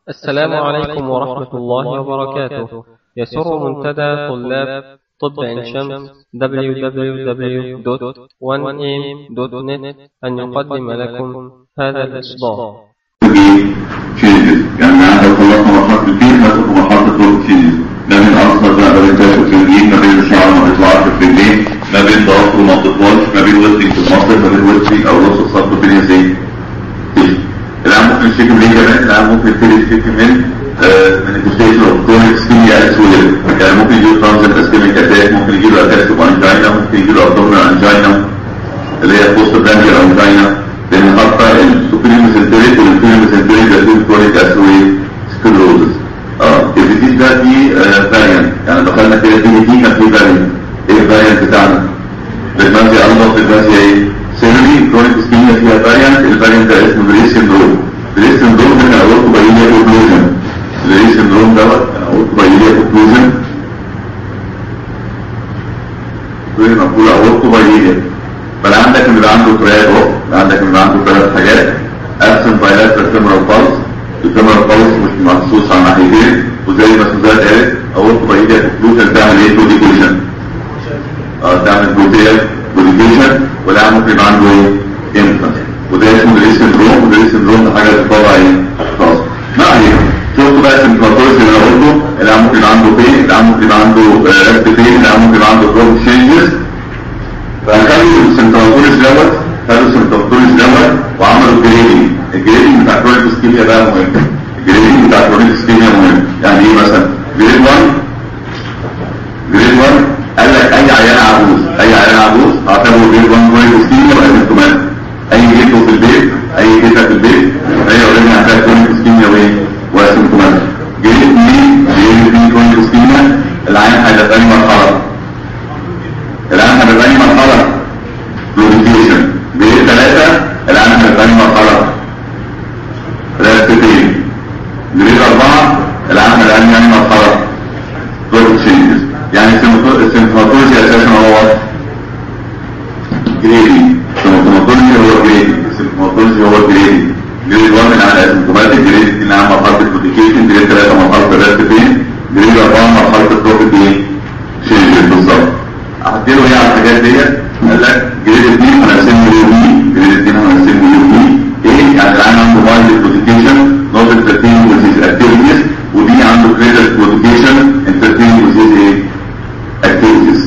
السلام عليكم ورحمة الله وبركاته يسر منتدى طلاب طب عين شمس www.1am.net أن يقدم لكم هذا الإصدار changes يعني عندك خلصنا مرحلة الفيل هتبقى مرحلة الروت changes ما بين أصغر بقى ما بين تاخد في الجيل ما بين الشعر ما بيطلعش في الرجلين ما بين ضغط وما بتطولش ما بين ويستنج في المصدر ما بين ويستنج أو نص الصف الدنيا زي العام ممكن يشتكي من ايه كمان العام ممكن يبتدي يشتكي من manifestation of chronic ischemia as well يعني ممكن يجيله transient ischemic attack ممكن يجيله attack of angina ممكن يجيله abdominal angina اللي هي post prandial angina لان حتى السوبريم سنتريك والانفيريم سنتريك بيكون كرونيك اسوي سكلروزس اه الديزيز ده فيه فاريانت يعني دخلنا كده في دي كان فيه فاريانت ايه الفاريانت بتاعنا بريجنانسي اربع بريجنانسي ايه سيرلي كرونيك اسكيميا فيها فاريانت الفاريانت ده اسمه بريس سندروم بريس سندروم ده كان اورتو بايليا اوكلوجن بريس سندروم دوت كان اورتو بايليا اوكلوجن زي ما بقول اورتو بايليا فلا عندك اللي بيبقى عنده تراك اهو عندك اللي بيبقى عنده ثلاث حاجات ابسنت بايلاترال فيمورال بالز الفيمورال بالز مش مخصوص على ناحيتين وزي ما سوزان قالت اورتو بايليا اوكلوجن تعمل ايه بوديكيشن اه تعمل بروتيال بوديكيشن ولا ممكن يبقى عنده ايه انفانت وده اسمه دريس سندروم ودريس سندروم ده حاجه تطلع ايه خلاص ما علينا شفتوا بقى السيمبتومز اللي انا قلته اللي ممكن يبقى عنده بين اللي ممكن يبقى عنده ريست بين اللي ممكن يبقى عنده بروك تشينجز فخلوا السيمبتومز دوت خدوا السيمبتومز دوت وعملوا جريدنج الجريدنج بتاع كرونيك اسكيميا بقى مهم الجريدنج بتاع كرونيك اسكيميا مهم يعني ايه مثلا جريد 1 جريد 1 قال لك اي عيان عجوز اي عيان عجوز اعتبره جريد 1 كرونيك اسكيميا ولا سيمبتومات اي جيته في البيت اي جيته في البيت هي اوريدي هتلاقي كرونيك اسكيميا وايه واسيمتومات جريد 2 جريد 2 كرونيك اسكيميا العيان هيبقى ثاني مرحله العيان هيبقى ثاني مرحله فلوريفيشن جريد 3 العيان هيبقى ثاني مرحله ريستين جريد 4 العيان هيبقى ثاني مرحله بروك تشينجز يعني السيمتوماتولوجي اساسا هو جريدي السيمتوماتولوجي هو جريدي السيمتوماتولوجي هو جريدي جريد 1 اللي على اسيمتوماتيك جريد 2 على مرحله البروتيكيشن جريد 3 مرحله الريستين جريد 4 مرحله البروك تشينجز بالظبط هديله ايه على الحاجات ديت قال لك جريد 2 هنقسمه يو بي جريد 2 هنقسمه يو بي ايه يعني العين عنده مايلد بروتيكيشن نوت انترتين ويز اكتيفيتيز ودي عنده جريدر بروتيكيشن انترتين ويز ايه activities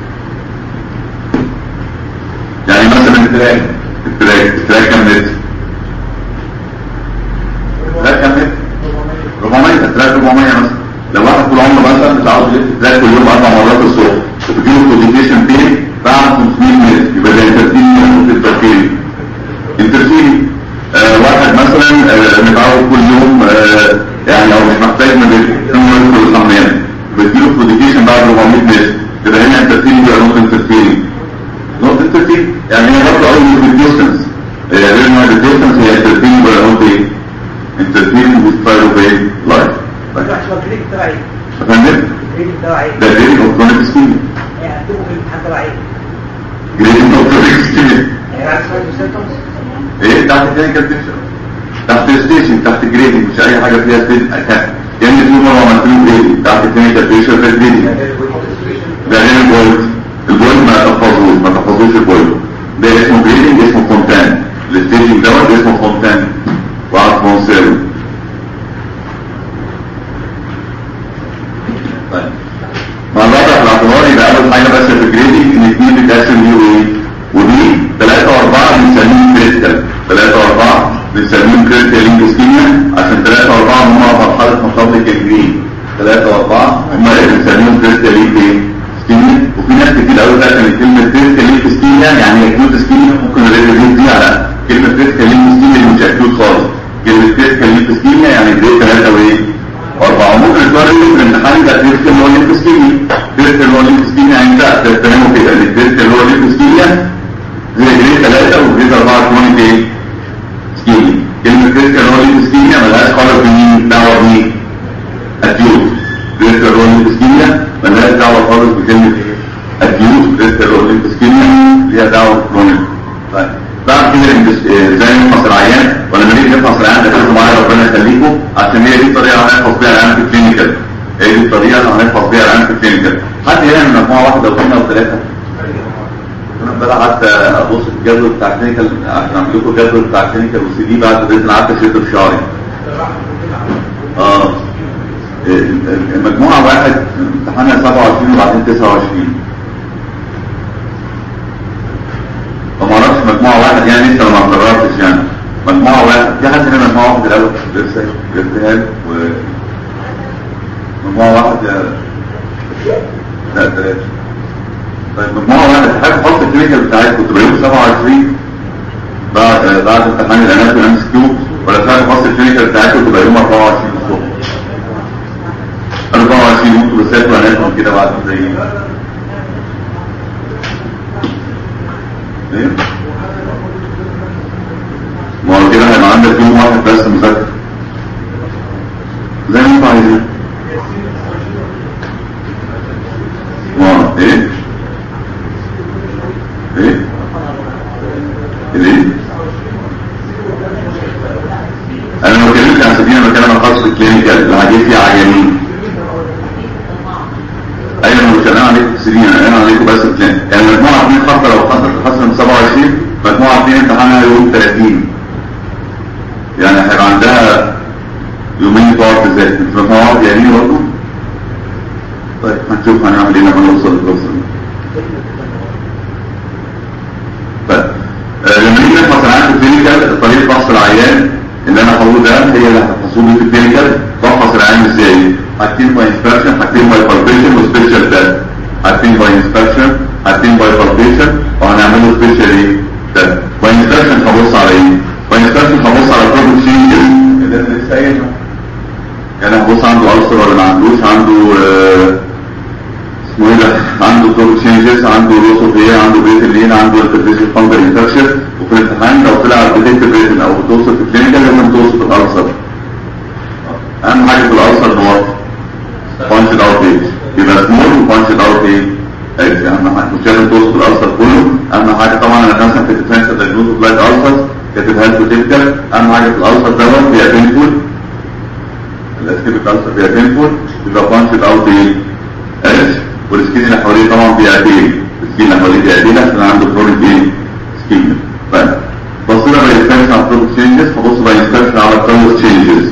يعني مثلا التراك التراك التراك كام متر التراك كام متر 400 التراك 400 مثلا لو واحد طول عمره مثلا مش عاوز يلف التراك كل يوم اربع مرات الصبح وبيجيله كونديشن فين بعد 500 متر يبقى ده انترتين في التركيب انترتين آه واحد مثلا آه متعود كل يوم آه يعني لو مش محتاج ما بيدخل الحمام بيديله كوديكيشن بعد 400 متر يبقى هنا انترتين يبقى نوت انترتين نوت انترتين يعني هي برضه اول من الديستنس غير ما الديستنس هي انترتين يبقى نوت ايه انترتين وستايل اوف ايه لايف الجريد تبع ايه؟ فاهم الجريد تبع ايه؟ ده جريد اوف كرونيك سكيميا يعني هتبقوا في الامتحان تبع ايه؟ جريد اوف كرونيك سكيميا يعني عايز تفهم السيمتومز؟ ايه تحت كلينيكال بيكتشر تحت ستيشن تحت جريدنج مش اي حاجه فيها ستيشن يعني في مره عملت له جريدنج تحت كلينيكال بيكتشر ده جريدنج ده غير البوينت البوينت ما تحفظوش ما تحفظوش البوينت ده اسمه جريدنج اسمه فونتان الستيجنج دوت اسمه فونتان وعارف مونسيرو طيب مع الوضع في الاعتبار يبقى اول حاجه بس في الجريدنج ان اثنين بتقسم يو ايه ودي ثلاثة واربعة بنسميهم كريستال ثلاثة واربعة بنسميهم كريستال لينجوسكيميا عشان ثلاثة واربعة هم مرحلة مطابق الجرين ثلاثة واربعة هم اللي بنسميهم كريستال لينجوسكيميا وفي ناس كتير قوي فاكرة ان كلمة كريستال لينجوسكيميا يعني اكيوت اسكيميا ممكن نريد دي على كلمة كريستال لينجوسكيميا اللي مش اكيوت خالص كلمة كريستال لينجوسكيميا يعني جريد ثلاثة وايه واربعة ممكن السؤال اللي في الامتحان يبقى كريستال هو لينجوسكيميا كريستال هو لينجوسكيميا يعني انت تفهمه كده ان كريستال هو لينجوسكيميا زي جريد 3 وجريد 4 كرونيك ايه سكيميا كلمة كريستال رولينج سكيميا ملهاش خالص بمين دعوة بمين اكيوت كريستال رولينج سكيميا ملهاش دعوة خالص بكلمة اكيوت كريستال رولينج سكيميا ليها دعوة كرونيك طيب بعد كده زي ما نفحص العيان ولا نيجي نفحص العيان ده كله معايا ربنا يخليكم عشان هي دي الطريقه اللي هنحفظ بيها العيان في الكلينيكال هي دي الطريقه اللي هنحفظ بيها العيان في الكلينيكال حد هنا من مجموعه واحده واثنين او ثلاثه انا امبارح قعدت ابص في الجدول بتاع الكلينيكال عشان اعمل لكم الجدول بتاع الكلينيكال والسي دي بعد باذن قعدت اشد في شعري اه المجموعه واحد امتحانها 27 وبعدين 29 فما اعرفش مجموعه واحد يعني لسه ما قررتش يعني مجموعه واحد في حد هنا مجموعه واحد الاول لسه ارتهاب و مجموعه واحد يا لا ثلاثه طيب مجموعه واحد حاجه تحط الكلينيكال بتاعتكم تبقى يوم 27 بعد بعد امتحان الانات والام اس كيو ولا حاجه تحط الكلينيكال بتاعتكم تبقى يوم 24 الصبح 24 ممكن بسافر اناتهم كده بعد زي ايه ما هو كده هيبقى عندك يوم واحد بس مذاكره زي ما انتوا عايزين ما ايه ايه ايه انا لو كلمت عن سبيل المكان انا خاص بالكلينيكال اللي هجيب فيه عيانين ايوه انا مش انا عليكم سنين انا عليكم بس الكلينيك يعني مجموعه اثنين حتى لو خسرت خسر من 27 مجموعه اثنين امتحانها يوم 30 يعني هيبقى عندها يومين تقعد تذاكر مش مجموعه واحده يعني برضه طيب هنشوف هنعمل ايه لما نوصل للقصه دي طيب آه، لما نيجي نفحص العيان في الكلينيكال طريقه فحص العيان اللي انا هقوله ده هي اللي هتفحصوا لي في الكلينيكال بفحص العيان ازاي؟ حاجتين باي انسبكشن حاجتين باي بالبيشن وسبيشال تيست حاجتين باي انسبكشن حاجتين باي بالبيشن وهنعمله سبيشال ايه؟ تيست باي انسبكشن هبص على ايه؟ باي انسبكشن هبص على البروبل تشينجز اللي انا لسه قايلها يعني هبص عنده ألسر ولا ما عندوش عنده آه، اسمه ايه ده عنده بروبل تشينجز عنده روسوفيا عنده بيت اللين عنده انترفيسيف فانجر انفكشن وفي الامتحان لو طلع بريدكتيف ريتن او بتوصف في الكلينيكال لازم توصف الألسر اهم حاجه في الألسر ان هو بانش اوت ايه يبقى سمول وبانش اوت ايه ايه اهم حاجه مش لازم توصف الألسر كله اهم حاجه طبعا انا مثلا في الديفنس دايجنوز بلاك ألسر كاتبها لكم تذكر اهم حاجه في الألسر دوت هي بينفول الاسكيبك ألسر فيها بينفول يبقى بانش اوت ايه ايش والسكين اللي حواليه طبعا فيها تيل السكين اللي حواليه فيها تيل عشان عنده كرونيك ايه سكين طيب بصينا باي انسبكشن على البروب تشينجز هبص باي انسبكشن على الكولر تشينجز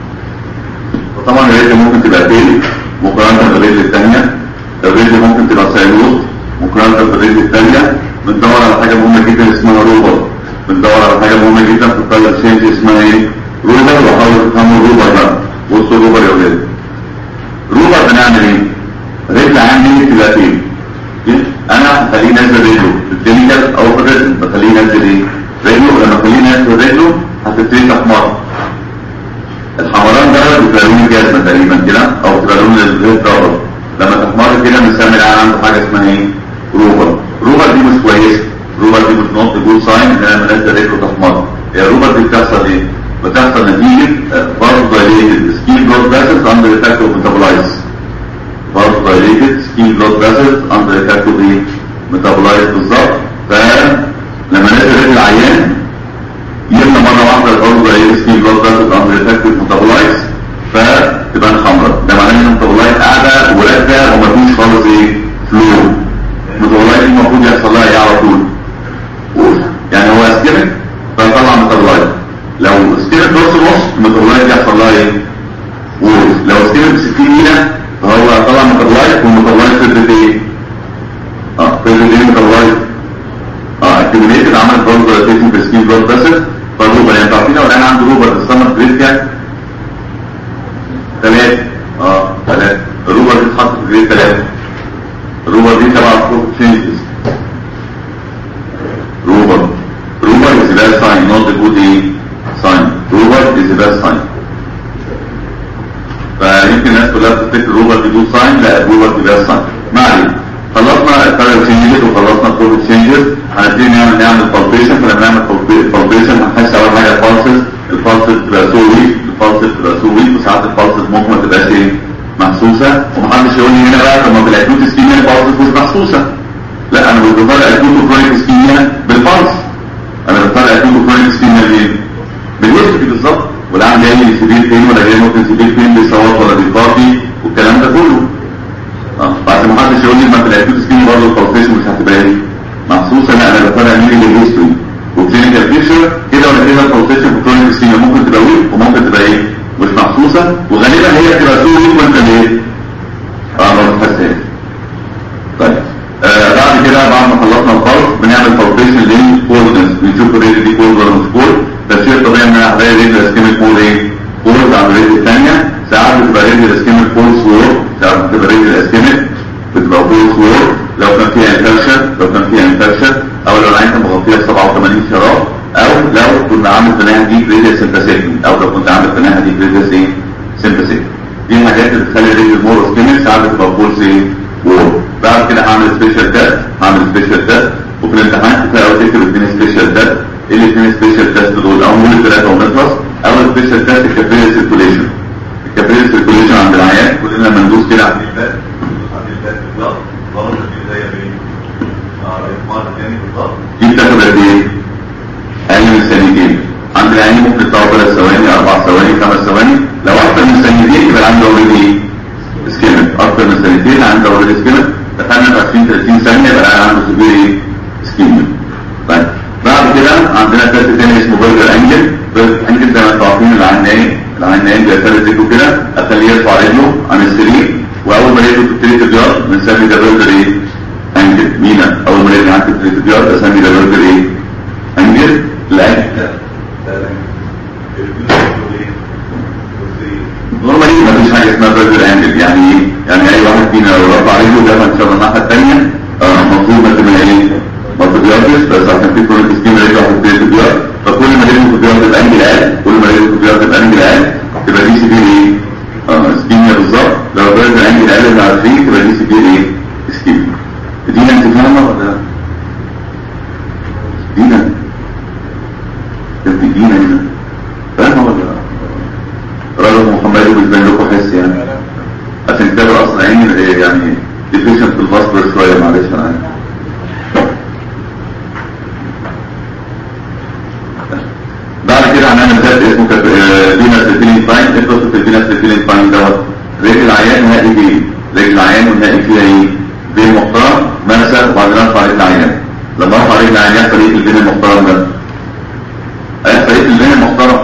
وطبعا الريت ممكن تبقى تيل مقارنه بالريت الثانيه الريت ممكن تبقى سايلوز مقارنه بالريت الثانيه بندور على حاجه مهمه جدا اسمها روبر بندور على حاجه مهمه جدا في الكولر تشينج اسمها ايه روبر وحاول تفهموا الروبر بقى بصوا الروبر يا ولاد روبر بنعمل ايه رجل عندي تبقى فين انا هخليه نازل رجله في الكلينيكال او في الرسم بخليه نازل ايه رجله لما اخليه نازل رجله هتبتدي تحمر الحمران ده بيبقى لون الجزمه تقريبا كده او بتبقى لون الغير ضرب لما تحمر كده بنسمي العيان عنده حاجه اسمها ايه روبر روبر دي مش كويسه روبر دي مش نوت جود ساين ان انا منزل رجله تحمر هي روبر دي بتحصل ايه بتحصل نتيجه برضه دايليتد سكين بلود فاسلز اندر افكت اوف ميتابولايز برضه دايليتد سكين بلود فاسلز اندر افكت اوف ايه ميتابولايز بالظبط فلما نزل رجل العيان يملى مره واحده برضه دايليتد سكين بلود فاسلز اندر افكت اوف ميتابولايز فتبان حمراء ده معناه ان الميتابولايز قاعده وراكده ومفيش خالص ايه فلو الميتابولايز دي المفروض يحصل لها ايه على طول يعني هو اسكيمك فيطلع ميتابولايز لو اسكيمك نص نص الميتابولايز يحصل لها ايه وورز لو اسكيمك ب 60 مينا فهو طلع ميتابولايز والميتابولايز فضلت ايه اه فضلت ايه ميتابولايز اه اكتيفيتد عملت برضه روتيشن في سكين بلود فاسل فالروبر يعني تعرفين لو انا عنده روبر في السمر جريد كام ثلاثة اه ثلاثة الروبر دي اتحط في جريد ثلاثة الروبر دي تبع البروف تشينجز روبر روبر is a bad sign not a good sign روبر is a bad sign فيمكن الناس كلها بتفتكر روبر دي جود ساين لا روبر دي باد ساين ما علينا خلصنا الكارير تشينجز وخلصنا البروف تشينجز هنبتدي نعمل نعمل بالبيشن فلما نعمل بالبيشن هنحس اول حاجه البالسز البالسز تبقى سو ويك البالسز تبقى سو ويك وساعات البالسز ممكن ما تبقاش ايه محسوسه ومحدش يقول لي هنا بقى طب ما في الاكيوت اسكيميا البالسز مش محسوسه لا انا مش بفرق اكيوت وكرونيك اسكيميا بالبالس انا بفرق اكيوت وكرونيك اسكيميا بايه؟ بالهيستوري بالظبط والعام جاي لي سبيل فين ولا جاي ممكن سبيل فين بيصوت ولا بيطافي والكلام ده كله اه بعد ما حدش يقول لي ما في الاكيوت سكين برضه البالسيشن مش هتبقى ايه محسوسه لا انا بطلع مين الهيستوري وكلينيكال بيكتشر كده ولا كده البالسيشن في كرونيك سكين ممكن تبقى ويك وممكن تبقى ايه مش محسوسه وغالبا هي بتبقى تو ويك وانت ايه اه ما بتحسهاش طيب آه بعد كده بعد ما خلصنا الفرق بنعمل فالبيشن للكوردنس بنشوف الريد دي كورد ولا مش كورد تفسير طبيعي ان انا هلاقي ريد اسكيميك كورد ايه كورد عن الريد الثانيه ساعات بتبقى ريد اسكيميك كورد سوور ساعات بتبقى ريد اسكيميك بتبقى كورد سوور لو كان فيها انفكشن لو كان فيها انفكشن او لو العين كانت مغطيه ب 87 شراب او لو كنت عامل فيناها دي ريد سيمباسيكي او لو كنت عامل فيناها دي ريد ايه سيمباسيكي دي الحاجات اللي بتخلي الريد مور اسكيميك ساعات بتبقى كورد ايه وور بعد كده هعمل سبيشال تيست هعمل سبيشال تيست وفي الامتحان كفايه قوي تكتب اثنين سبيشال تيست ايه الاثنين سبيشال تيست دول او مول ثلاثه ونخلص اول سبيشال تيست الكابيلاري سيركوليشن الكابيلاري سيركوليشن عند العيان كلنا لما ندوس كده على الباب على الباب بالظبط خلاص دي زي ايه اه مره ثاني بالظبط دي بتاخد قد ايه؟ اقل من ثانيتين عند العيان ممكن تقعد ثلاث ثواني اربع ثواني خمس ثواني لو اكتر من ثانيتين يبقى عنده اوريدي اسكيمت اكتر من ثانيتين عنده اوريدي اسكيمت دخلنا في 20 30 ثانيه يبقى عنده سبير ايه اسكيمت طيب بعد كده عندنا تيست تاني اسمه برجر انجل برجر انجل زي ما انتم عارفين العين نايم العين نايم بيعتمد رجله كده اخليه يرفع رجله عن السرير واول ما رجله تبتدي تبيض بنسمي ده برجر ايه انجل مينا اول ما رجله عندك تبتدي تبيض بسمي ده برجر ايه انجل الانجل نورمالي ما فيش حاجه اسمها برجر انجل يعني ايه؟ يعني اي واحد فينا لو رفع رجله ده ان شاء الله الناحيه الثانيه آه المفروض ما تبقى ايه؟ ما تبيضش بس عشان في كرونيك سكين رجله هتبتدي تبيض فكل ما رجله تبيض تبقى انجل اقل كل ما رجله تبيض تبقى انجل اقل تبقى دي سبيل ايه؟ اه سكيميا بالظبط لو برجر انجل اقل من 20 تبقى دي سبيل ايه؟ سكيميا دينا انت فاهمه ولا لا؟ دينا انت دينا هنا فاهمه ولا لا؟ رجل محمد بيبين لكم حس يعني عشان كده اصلا عيني يعني ديفيشن في الفاسكولار شويه معلش انا عارف. بعد كده هنعمل تيست اسمه دينا سيتيلين فاين افرض في الدينا سيتيلين فاين دوت رجل العيان نهائي فيه رجل العيان ونهائي فيها ايه؟ بين محترم منسى وبعدين ارفع رجل العيان لما ارفع رجل العيان يحصل ايه في البين المحترم ده؟ هيحصل ايه في البين المحترم؟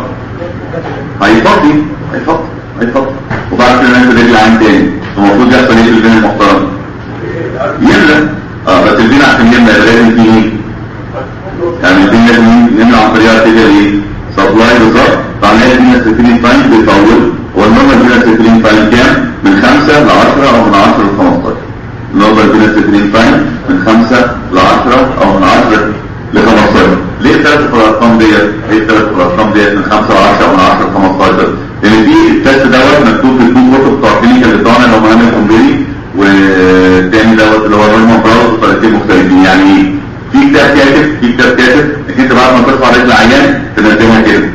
هيفضي هيفضي هيفضي وبعد كده ننزل رجل عين تاني المفروض يحصل ايه في البين المحترم يملى اه بس البين عشان يملى لازم فيه ايه يعني البين لازم يملى عن طريقه كده ايه سبلاي بالظبط فعمليه البين السيترين فاين بيطول هو النورمال البين السيترين فاين كام من 5 ل 10 او من 10 ل 15 النورمال البين السيترين فاين من 5 ل 10 او من 10 ل 15 ليه الثلاث الارقام ديت ليه الثلاث الارقام ديت من 5 ل 10 ومن 10 ل 15 لان في التست دوت مكتوب في التو كتب بتوع كلينيكال بتوعنا اللي هم هاني كومبيري والتاني دوت اللي هو رومان براوز بطريقتين مختلفين يعني ايه؟ في كتاب كاتب في كتاب كاتب انك انت بعد ما ترفع رجل عيان تنزلها كده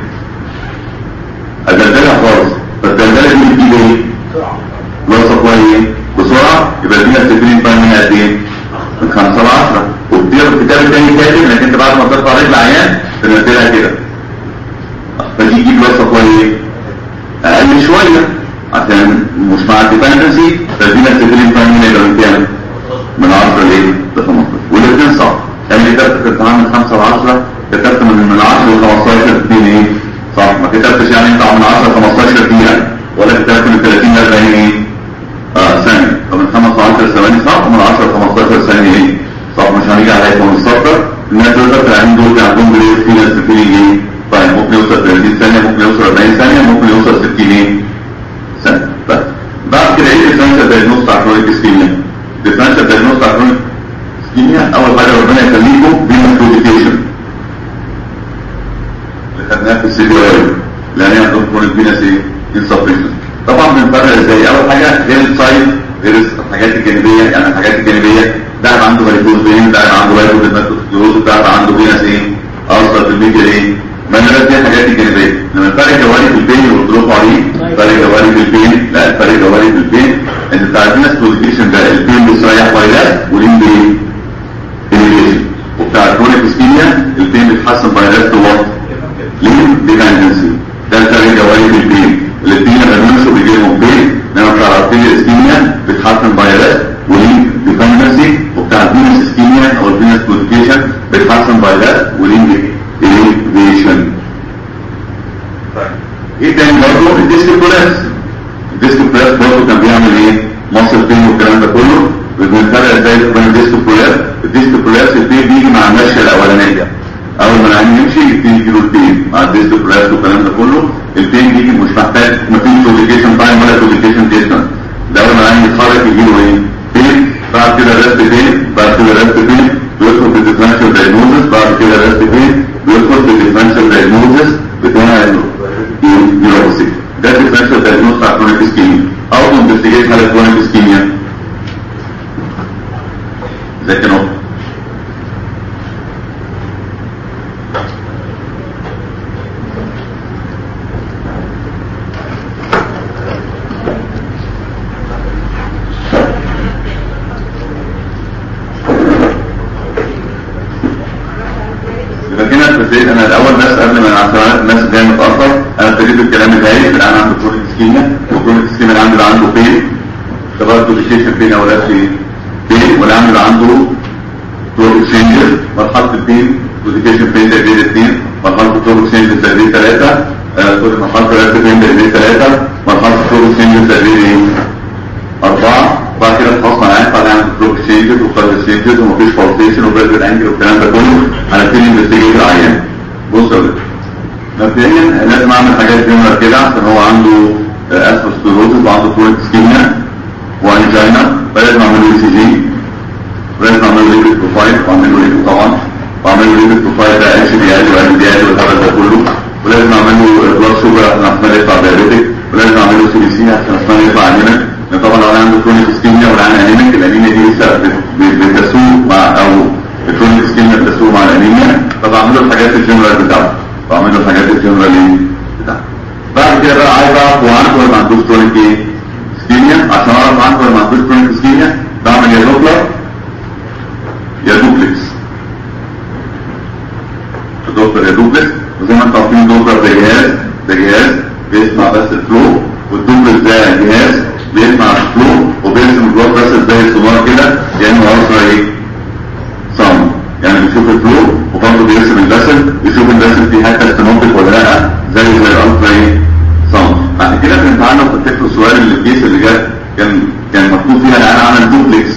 ادلدلها خالص فالدلدله دي بتيجي ايه؟ لو سبلاي ايه؟ بسرعه يبقى دي السكرين فاين من قد ايه؟ من 5 ل 10 وبتقرا الكتاب التاني كاتب انك انت بعد ما ترفع رجل عيان تنزلها كده فتيجي تجيب لو سبلاي ايه؟ اقل شويه عشان مش مع الديبندنسي فدينا السكرين فاين من يبقى من كام؟ من 10 لايه؟ ل 15 والاثنين صح يعني كتبت في الامتحان من 5 ل 10 كتبت من من 10 ل 15 اثنين ايه؟ صح ما كتبتش يعني انت من 10 ل 15 دقيقه ولا كتبت من 30 ل 40 ايه؟ اه ثانيه فمن 5 ل 10 ثواني صح ومن 10 ل 15 ثانيه ايه؟ صح مش هنيجي على ايفون السطر الناس دول في العين دول كان عندهم بريد في ناس في ايه؟ طيب ممكن يوصل 30 ثانيه ممكن يوصل 40 ثانيه ممكن يوصل 60 ايه؟ ثانيه بس بعد كده ايه الديفرنشال دايجنوز بتاع كرونيك اسكيميا؟ الديفرنشال دايجنوز بتاع كرونيك اسكيميا اول حاجه ربنا يخليكم بيماتوديفيشن اللي خدناها في السي دي او لان هي عندهم كرونيك فينس ايه؟ انسفشن طبعا بنفرق ازاي؟ اول حاجه غير السايد غير الحاجات الجانبيه يعني الحاجات الجانبيه ده هيبقى عنده فاليكوز فين ده هيبقى عنده لايكوز الماتوسكلوز ده هيبقى عنده فينس ايه؟ اصلا في الميديا ايه؟ ما انا دي الحاجات الجانبيه لما الفرق جواني في البين اللي قلت لكم عليه فرق جواني في البين لا الفرق جواني في البين انت بتاع الفينس كلوديفيكيشن ده البين بيستريح فايلات ولين بايه؟ انيبيشن وبتاع الكرونيك اسكيميا البين بيتحسن فايلات وات لين ديبندنسي ده الفرق الجوهري في البين الاثنين لما بيمشوا بيجي لهم بين انما بتاع الارتيريا اسكيميا بيتحسن فيروس ولين ديبندنسي وبتاع الفينس اسكيميا او الفينس كوديكيشن بيتحسن فيروس ولين اليفيشن ايه تاني برضه الديسك كولاس الديسك كولاس برضه كان بيعمل ايه مصر فين والكلام ده كله بنفرق ازاي بين الديسك كولاس الديسك كولاس البين بيجي مع المشيه الاولانيه اول ما العين يمشي يبتدي يجيله البين مع الديسك كولاس والكلام ده كله البين بيجي مش محتاج مفيش كوميونيكيشن تايم ولا كوميونيكيشن ديستانس ده اول ما العين يتحرك يجيله ايه بين بعد كده ريست بين بعد كده ريست بين بيدخل في الديفرنشال دايجنوزس بعد كده ريست بين بيدخل في الديفرنشال دايجنوزس بتاع النيوروباثي ده الديفرنشال دايجنوز بتاع كرونيك اسكيميا او انفستيجيت على كرونيك اسكيميا زي كده يبقى كده ابتديت انا الاول بس قبل ما عشان الناس جايه متاخر انا ابتديت بالكلام الهايف اللي انا عنده كرونيك سكيميا وكرونيك سكيميا اللي عنده عنده بين سواء كوميونيكيشن بين او لا في بين واللي عنده عنده دور اكسشينجز مرحله البين كوميونيكيشن بين تقريبا اثنين مرحله الدور اكسشينجز تقريبا ثلاثه مرحله الريست بين تقريبا ثلاثه مرحله الدور اكسشينجز تقريبا أربعة بعد كده خلاص أنا عارف أنا عندي بلوك تشينجز وفايل تشينجز ومفيش فالسيشن وبرجر أنجل والكلام ده كله هنبتدي نستيجيت العيان بص يا ولد مبدئيا لازم أعمل حاجات جنرال كده عشان هو عنده أسبوسكلوزز وعنده كرونيك سكيميا وأنجينا فلازم أعمل له سي جي ولازم أعمل له ليبيد بروفايل وأعمل له ليبيد طبعا وأعمل له ليبيد بروفايل ده اتش دي ال وال دي ال والهبل ده كله ولازم أعمل له بلاد شوجر عشان احتمال يطلع دايابيتك ولازم أعمل له سي بي سي عشان احتمال يطلع انيميك لان طبعا لو انا عنده كرونيك سكيميا ولا انا انيميك الانيميا دي لسه بت- بتسوق مع او الكرونيك سكيميا بتسوق مع الانيميا فبعمل له الحاجات الجنرال بتاعته بعمل له الحاجات الجنرال ايه بتاعته بعد كده بقى عايز اعرف هو عنده ولا ما عندوش كرونيك ايه سكيميا عشان اعرف عنده ولا ما عندوش كرونيك سكيميا بعمل يا دوبلر يا دوبلكس الدكتور يا دوبلكس وزي ما انتم عارفين الدكتور ده جهاز ده جهاز بيسمع بس الفلو والدوبلكس ده جهاز بيسمع الفلو وبيرسم البلاد بريشر زي السونار كده يعني هو اصلا ايه؟ ساوند يعني بيشوف الفلو وبرضه بيرسم البسل بيشوف البسل فيه حته استنوتك ولا لا زي زي الالترا ايه؟ ساوند بعد كده في الامتحان لو تفتكروا السؤال اللي في الكيس اللي جت كان كان مكتوب فيها الان عمل دوبلكس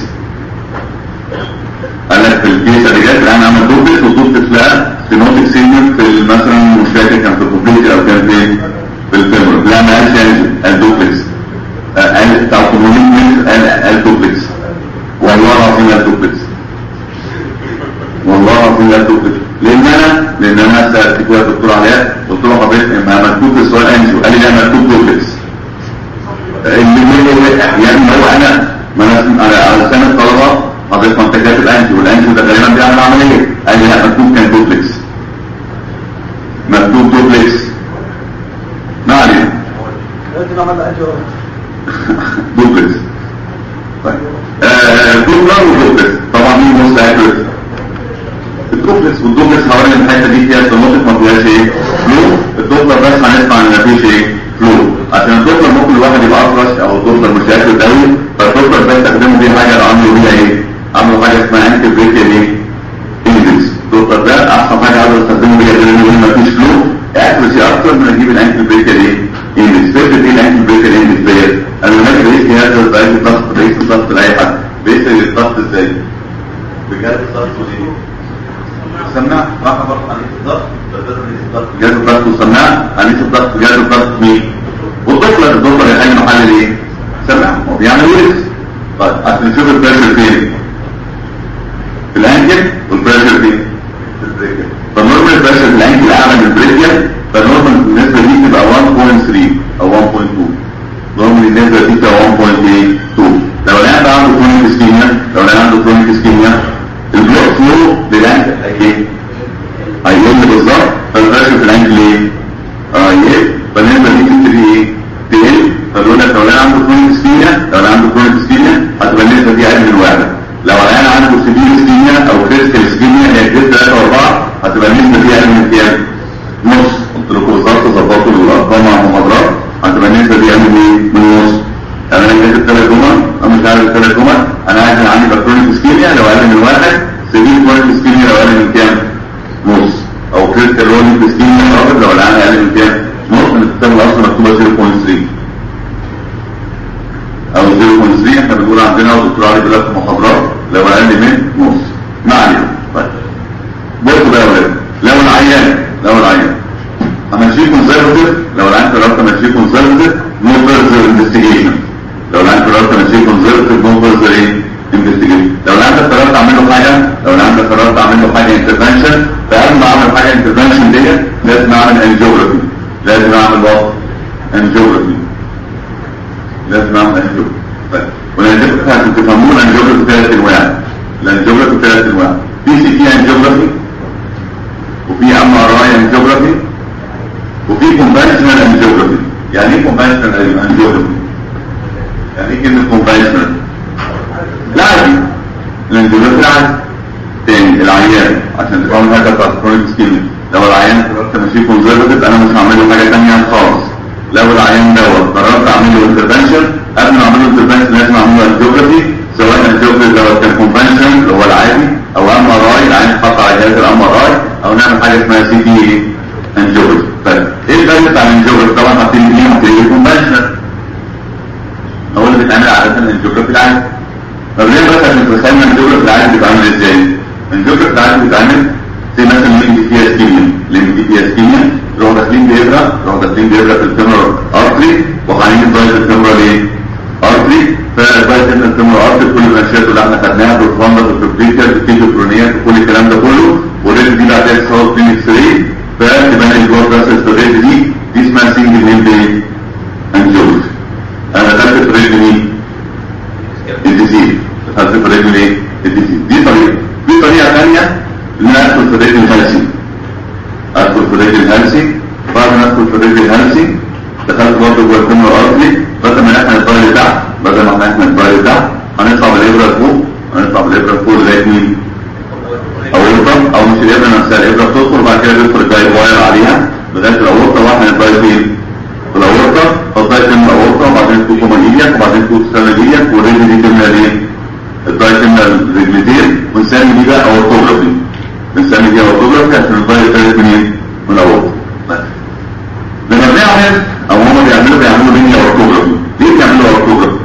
قال لك في الكيس اللي جت الان عمل دوبلكس والدوبلكس لقى سينوتيك سيجمنت في مثلا مش فاكر كان في الكومبليت او كان في في الفيمور لا ما قالش يعني الدوبلكس آه، قال بتاع الكومبليت قال قال دوبلكس والله العظيم قال دوبلكس والله العظيم قال دوبلكس لان انا لان انا سالت كده الدكتور علاء قلت له حضرتك ما مكتوب في السؤال انجو قال لي لا مكتوب دوبلكس اللي هو يعني هو انا ما انا على على سنه الطلبه حضرتك ما انت كاتب انجو والانجو ده غالبا بيعمل عمليه قال لي لا مكتوب كان دوبلكس مكتوب دوبلكس ما علينا دلوقتي بعمل له اجر دوبلكس طيب آه، دوبلر ودوبلكس طبعا مين موست اكيوريت الدوبلكس والدوبلكس حوالين الحته دي فيها سموتك ما فيهاش ايه فلو الدوبلر بس هنسمع ان مفيش ايه فلو عشان الدوبلر ممكن الواحد يبقى اطرش او الدوبلر مش اكيوريت قوي فالدوبلر ده يستخدموا بيه حاجه لو عملوا بيها ايه عملوا حاجه اسمها انتي بريكيال ايه انجلز الدوبلر ده احسن حاجه عاوز استخدمه بيها لان مفيش فلو اكيوريسي اكتر من اجيب الانتي بريكيال ايه انجلز فكره ايه الانتي بريكيال انجلز ديت انا لما اجي بقيس جهاز بقيس الضغط بقيس الضغط لاي حد بقيس الضغط ازاي بجهاز الضغط ودي سماعة راح برضه عن الضغط جهاز الضغط وسماعة عن الضغط جهاز الضغط مين والدكتور الدكتور يحل محل ايه سماعة هو بيعمل ويرس طيب عشان نشوف البريشر فين في الانجل والبريشر فين في البريكل فالنورمال بريشر في الانجل اعلى من البريكل فالنورمال النسبة دي تبقى 1.3 او 1.2 نورمال النسبة دي تبقى 1.2 لو الان ده عنده كرونيك اسكيميا لو الان عنده كرونيك اسكيميا البلوك فلو للانجل هيجي هيقل بالظبط فالبريشر في الانجل ايه؟ اه يقل فالنسبة دي تبتدي ايه؟ تقل فبيقول لك لو الان عنده كرونيك اسكيميا لو الان عنده كرونيك اسكيميا هتبقى النسبة دي اقل من واحد لو الان عنده سيفير اسكيميا او كريتيكال اسكيميا هي جريد 3 و4 هتبقى النسبة دي اقل من كام؟ نص قلت لكم بالظبط ظبطوا الارقام ثلاث جمل انا عايز انا عندي بكتيريا اسكيميا لو اقل من واحد سيفير كرونيك اسكيميا لو اقل من كام؟ نص او كريتيكال رونيك اسكيميا رابط لو العيان اقل من كام؟ نص من الكتاب الاصلي مكتوبه 0.3 او 0.3 احنا بنقول عندنا ودكتور علي بيقول لك في المحاضرات لو اقل من نص ما علينا طيب بصوا بقى يا ولاد لو العيان لو العيان همشيه كونسرفتيف لو العيان قررت امشيه كونسرفتيف نو فيرذر انفستيجيشن لو العيان قررت امشيه كونسرفتيف نو فيرذر ايه انفستيجيشن لو العيان قررت اعمل له حاجه لو العيان قررت اعمل له حاجه انترفنشن فقبل ما اعمل حاجه انترفنشن ديت لازم اعمل انجيوجرافي لازم اعمل وات انجيوجرافي لازم اعمل انجيوجرافي طيب والانجيوجرافي عشان تفهموه الانجيوجرافي ثلاث انواع الانجيوجرافي ثلاث انواع في سي تي انجيوجرافي وفي ام ار اي انجيوجرافي وفي كونفنشنال انجيوجرافي يعني ايه كونفنشنال انجيوجرافي يعني ايه كلمه كونفنشنال العادي الانجيوجرافي العادي تاني العيان عشان تفهم هذا بتاع كرونيك سكيميا لو العيان قررت امشيه كونزرفتيف انا مش هعمل له حاجه ثانيه خالص لو العيان دوت قررت اعمل له انترفنشن قبل ما اعمل له انترفنشن لازم اعمل له انجيوجرافي سواء الانجيوجرافي دوت كان كونفنشن اللي هو العادي او ام ار اي العيان يتحط على جهاز الام ار اي او نعمل حاجه اسمها سي تي انجيوجرافي طيب ايه الفايده بتاع الانجيوجرافي طبعا حاطين ايه حاطين كونفنشنال هو اللي بيتعمل عاده الانجيوجرافي العادي طب ليه بس عشان تتخيل الانجيوجرافي العادي بيتعمل ازاي؟ الانجيوجرافي العادي بيتعمل زي مثلا لينك فيها اسكيميا لينك فيها اسكيميا يروحوا داخلين بيبرة يروحوا داخلين بيبرة في الفيمورال ارتري وحالين دايت الفيمورال ايه؟ ارتري فدايت الفيمورال ارتري كل الاشياء اللي احنا خدناها بالفاندا بالفبريكا بالكيتوكرونيات وكل الكلام ده كله والريد دي بعدها تصور كلينيك 3 فتبان الجوار بس الريد دي دي اسمها سنجل هيلد ايه؟ انجيوجرافي انا دخلت في الريد مين؟ الديزيز دخلت في الريد ايه؟ الديزيز دي طريقة في طريقة ثانية ان انا ادخل في الرجل الهلسي ادخل في الرجل الهلسي بعد ما ادخل في الرجل الهلسي دخلت برضه جوه الفم الارضي بدل ما احنا نطلع لتحت بدل ما احنا نطلع لتحت هنطلع بالابره لفوق هنطلع بالابره لفوق لغايه مين؟ اورطه او مش الابره نفسها الابره بتدخل وبعد كده بيدخل الجاي واير عليها لغايه الاورطه واحنا نطلع فين؟ في الاورطه فالضاي تملى الاورطه وبعدين تكون كومانيليا وبعدين تكون سناليا والرجل دي تملى ايه؟ الضاي تملى الرجلتين ونسمي دي بقى اورتوجرافي بنسمي دي اورتوجرافي عشان الضاي تالت منين؟ من الاورطه لما بنعمل او هما بيعملوا بيعملوا مني اورتوجرافي ليه بيعملوا اورتوجرافي؟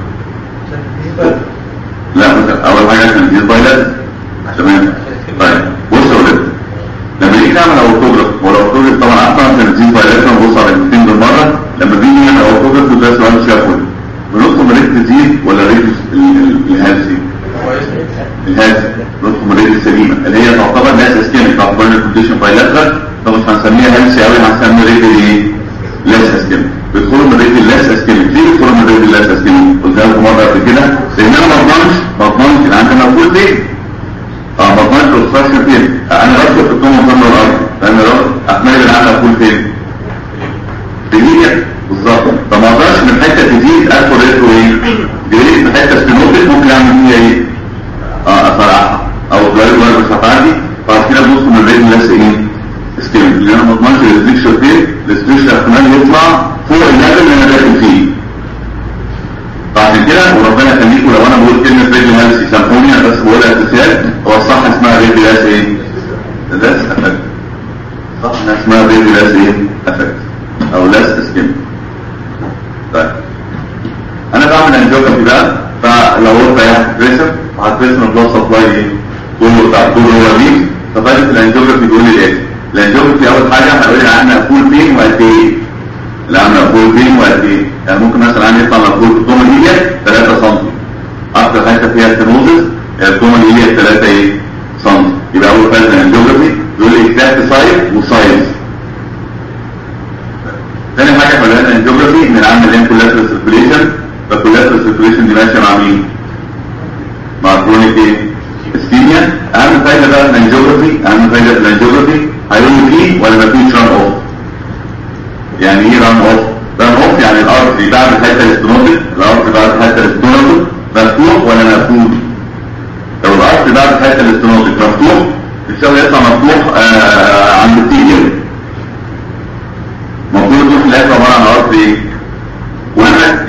لا مثلا اول حاجه عشان دي البايلات تمام طيب بص يا ولاد لما نيجي نعمل اورتوجراف والاورتوجراف طبعا عارفه عشان دي بايلات بنبص على الاثنين بالمره لما بيجي نعمل اورتوجراف ده سؤال شافوي بندخل ريت تزيد ولا ريت الهالسي؟ الهالسي ندخل ريت السليمه اللي هي تعتبر ناس اسكيميك تعتبر كونديشن بايلاترال فمش هنسميها هالسي قوي هنسميها ريت ايه؟ لاس اسكيميك بيدخلوا من ريت اللاس اسكيميك ليه بيدخلوا من ريت اللاس اسكيميك؟ قلتها لكم مره قبل كده لان انا ما اضمنش ما اضمنش ان عندنا مقبول ليه؟ اه ما اضمنش الاستراكشر فين؟ انا بدخل في الكومن فن الارض لان لو احمال العالم مقبول فين؟ في النية بالظبط فما اقدرش من حته تزيد ادخل ريتو ايه؟ جريت في حته سبينوتك ممكن اعمل فيها ايه؟ اه افرعها او الدرايف وانا مش هتعدي فعشان كده بنص من الريت لاس ايه؟ سكيميك لان انا ما اضمنش الاستراكشر فين؟ الاستراكشر احتمال يطلع فوق الليفل اللي انا داخل فيه فعشان كده وربنا يخليكم لو انا بقول كلمه ريدي هالسي سامحوني انا بس بقولها استسهال هو الصح اسمها ريدي لاس ايه؟ لاس افكت صح انها اسمها ريدي لاس ايه؟ افكت او لاس اسكيم طيب انا بعمل انجيوجرافي بقى فلو قلت يا بريشر وهتبريشر البلس سبلاي ايه؟ كله بتاع كله هو مين؟ ففايده الانجيوجرافي بيقول لي ايه؟ الانجيوجرافي اول حاجه هيقول لي عنها فول فين وقد ايه؟ لا مقبول فين وقد ايه؟ يعني ممكن مثلا عندي يطلع مقبول في الكومن ايليا 3 سم اكتر حته فيها ستينوزس الكومن ايليا 3 ايه؟ سم يبقى اول فايده الانجيوجرافي يقول لي اكزاكت سايز وسايز تاني حاجه في الانجيوجرافي ان العمل اللي هي كولاترال سيركيوليشن فالكولاترال سيركيوليشن دي ماشيه مع مين؟ مع كرونيك ايه؟ اسكيميا اهم فايده بقى في الانجيوجرافي اهم فايده في الانجيوجرافي هيقول لي فيه ولا مفيش ران اوف يعني ايه ران اوف ران اوف يعني الارض اللي بعد الحته الاستنوتك الارض اللي بعد الحته الاستنوتك مفتوح ولا مقفول لو الارض اللي بعد الحته الاستنوتك مفتوح الشغل يطلع مفتوح آه عند التيجر المفروض يكون في الاخر عباره عن ارض ايه وانا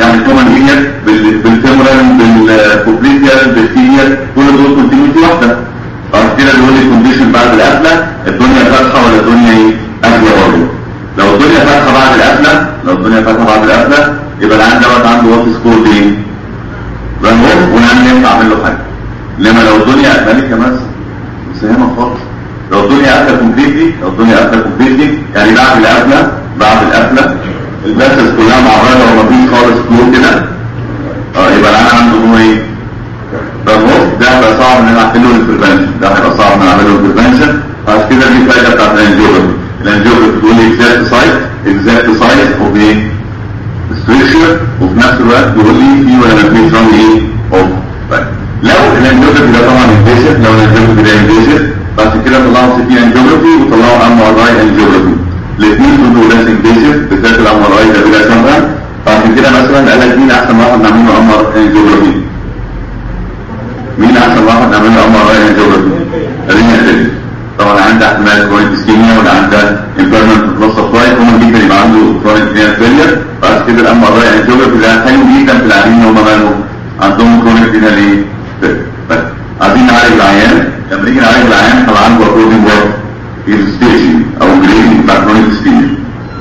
يعني كومن لينير بالفيمورال بالكوبليتيال بالتيبيال كل دول كونتينيوتي واحده بعد كده بيقول لي كونديشن بعد القفله الدنيا فاتحه ولا الدنيا ايه؟ قافله برضه لو الدنيا فاتحه بعد القفله لو الدنيا فاتحه بعد القفله يبقى العيان دوت عنده وات سكور ايه؟ ران اوف ونعمل ينفع اعمل له حاجه انما لو الدنيا قفلت يا مس مساهمه خالص لو الدنيا قافله كومبليتلي لو الدنيا قافله كومبليتلي يعني بعد القفله بعد القفله الباسس كلها معرضه ومفيش خالص فلو كده اه يبقى العيان عنده نوع ايه؟ ده بص ده هيبقى صعب ان انا اعمل له البريفنشن ده هيبقى صعب ان انا اعمل له البريفنشن عشان كده دي الفايده بتاعت الانجيوجرافي الانجيوجرافي بتقول لي اكزاكت سايت اكزاكت سايت اوف ايه؟ ستريكشر وفي نفس الوقت بيقول لي في ولا ما فيش ران ايه؟ اوف طيب لو الانجيوجرافي ده طبعا انفيسيف لو الانجيوجرافي ده انفيسيف بعد كده طلعوا سي تي انجيوجرافي وطلعوا ام ار اي انجيوجرافي الاثنين دول ناس انفيسيف بالذات الام ار اي ده بلا سمع بعد كده مثلا قال لك مين احسن واحد نعمل له ام ار انجيوجرافي مين احسن واحد نعمل له ام ار اي انجيوجرافي خلينا نتكلم طبعا عنده احتمال كرونيك اسكيميا ولا عنده امبيرمنت بلس سبلاي هم جدا يبقى عنده كرونيك رينال فيلير بعد كده الام ار اي انجيوجرافي ده حلو جدا في العيانين اللي هم مالهم عندهم كرونيك رينال ايه بس عايزين نعالج العيان لما نيجي نعالج العيان طبعا عنده اكوردنج وات الستيشن او جريدنج بتاع كرونيك اسكيميا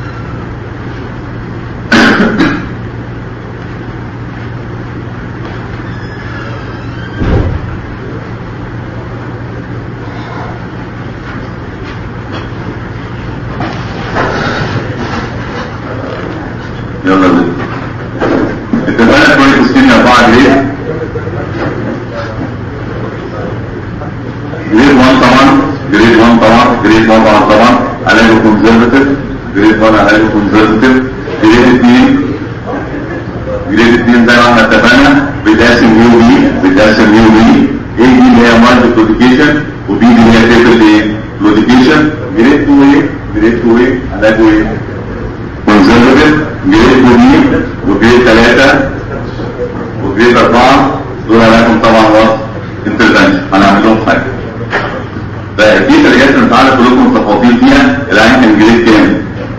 يلا بينا اتفقنا كرونيك اسكيميا 4 جريد جريد 1 طبعا جريد 1 طبعا جريد 1 طبعا طبعا علاجه كونزرفتيف جريد 1 علاجه كونزرفتيف جريد 2 جريد 2 زي ما احنا اتفقنا بتقسم يو بي بتقسم يو بي اي دي اللي هي مالتي كلوديكيشن وبي دي اللي هي تيبل ايه كلوديكيشن جريد 2 ايه جريد 2 ايه علاجه ايه كونزرفتيف جريد 2 بي وجريد 3 وجريد 4 دول علاجهم طبعا وات انترفنشن هنعمل لهم حاجه فدي درجات المفاعله كلكم متفاوضين فيها العين كان جريد كام؟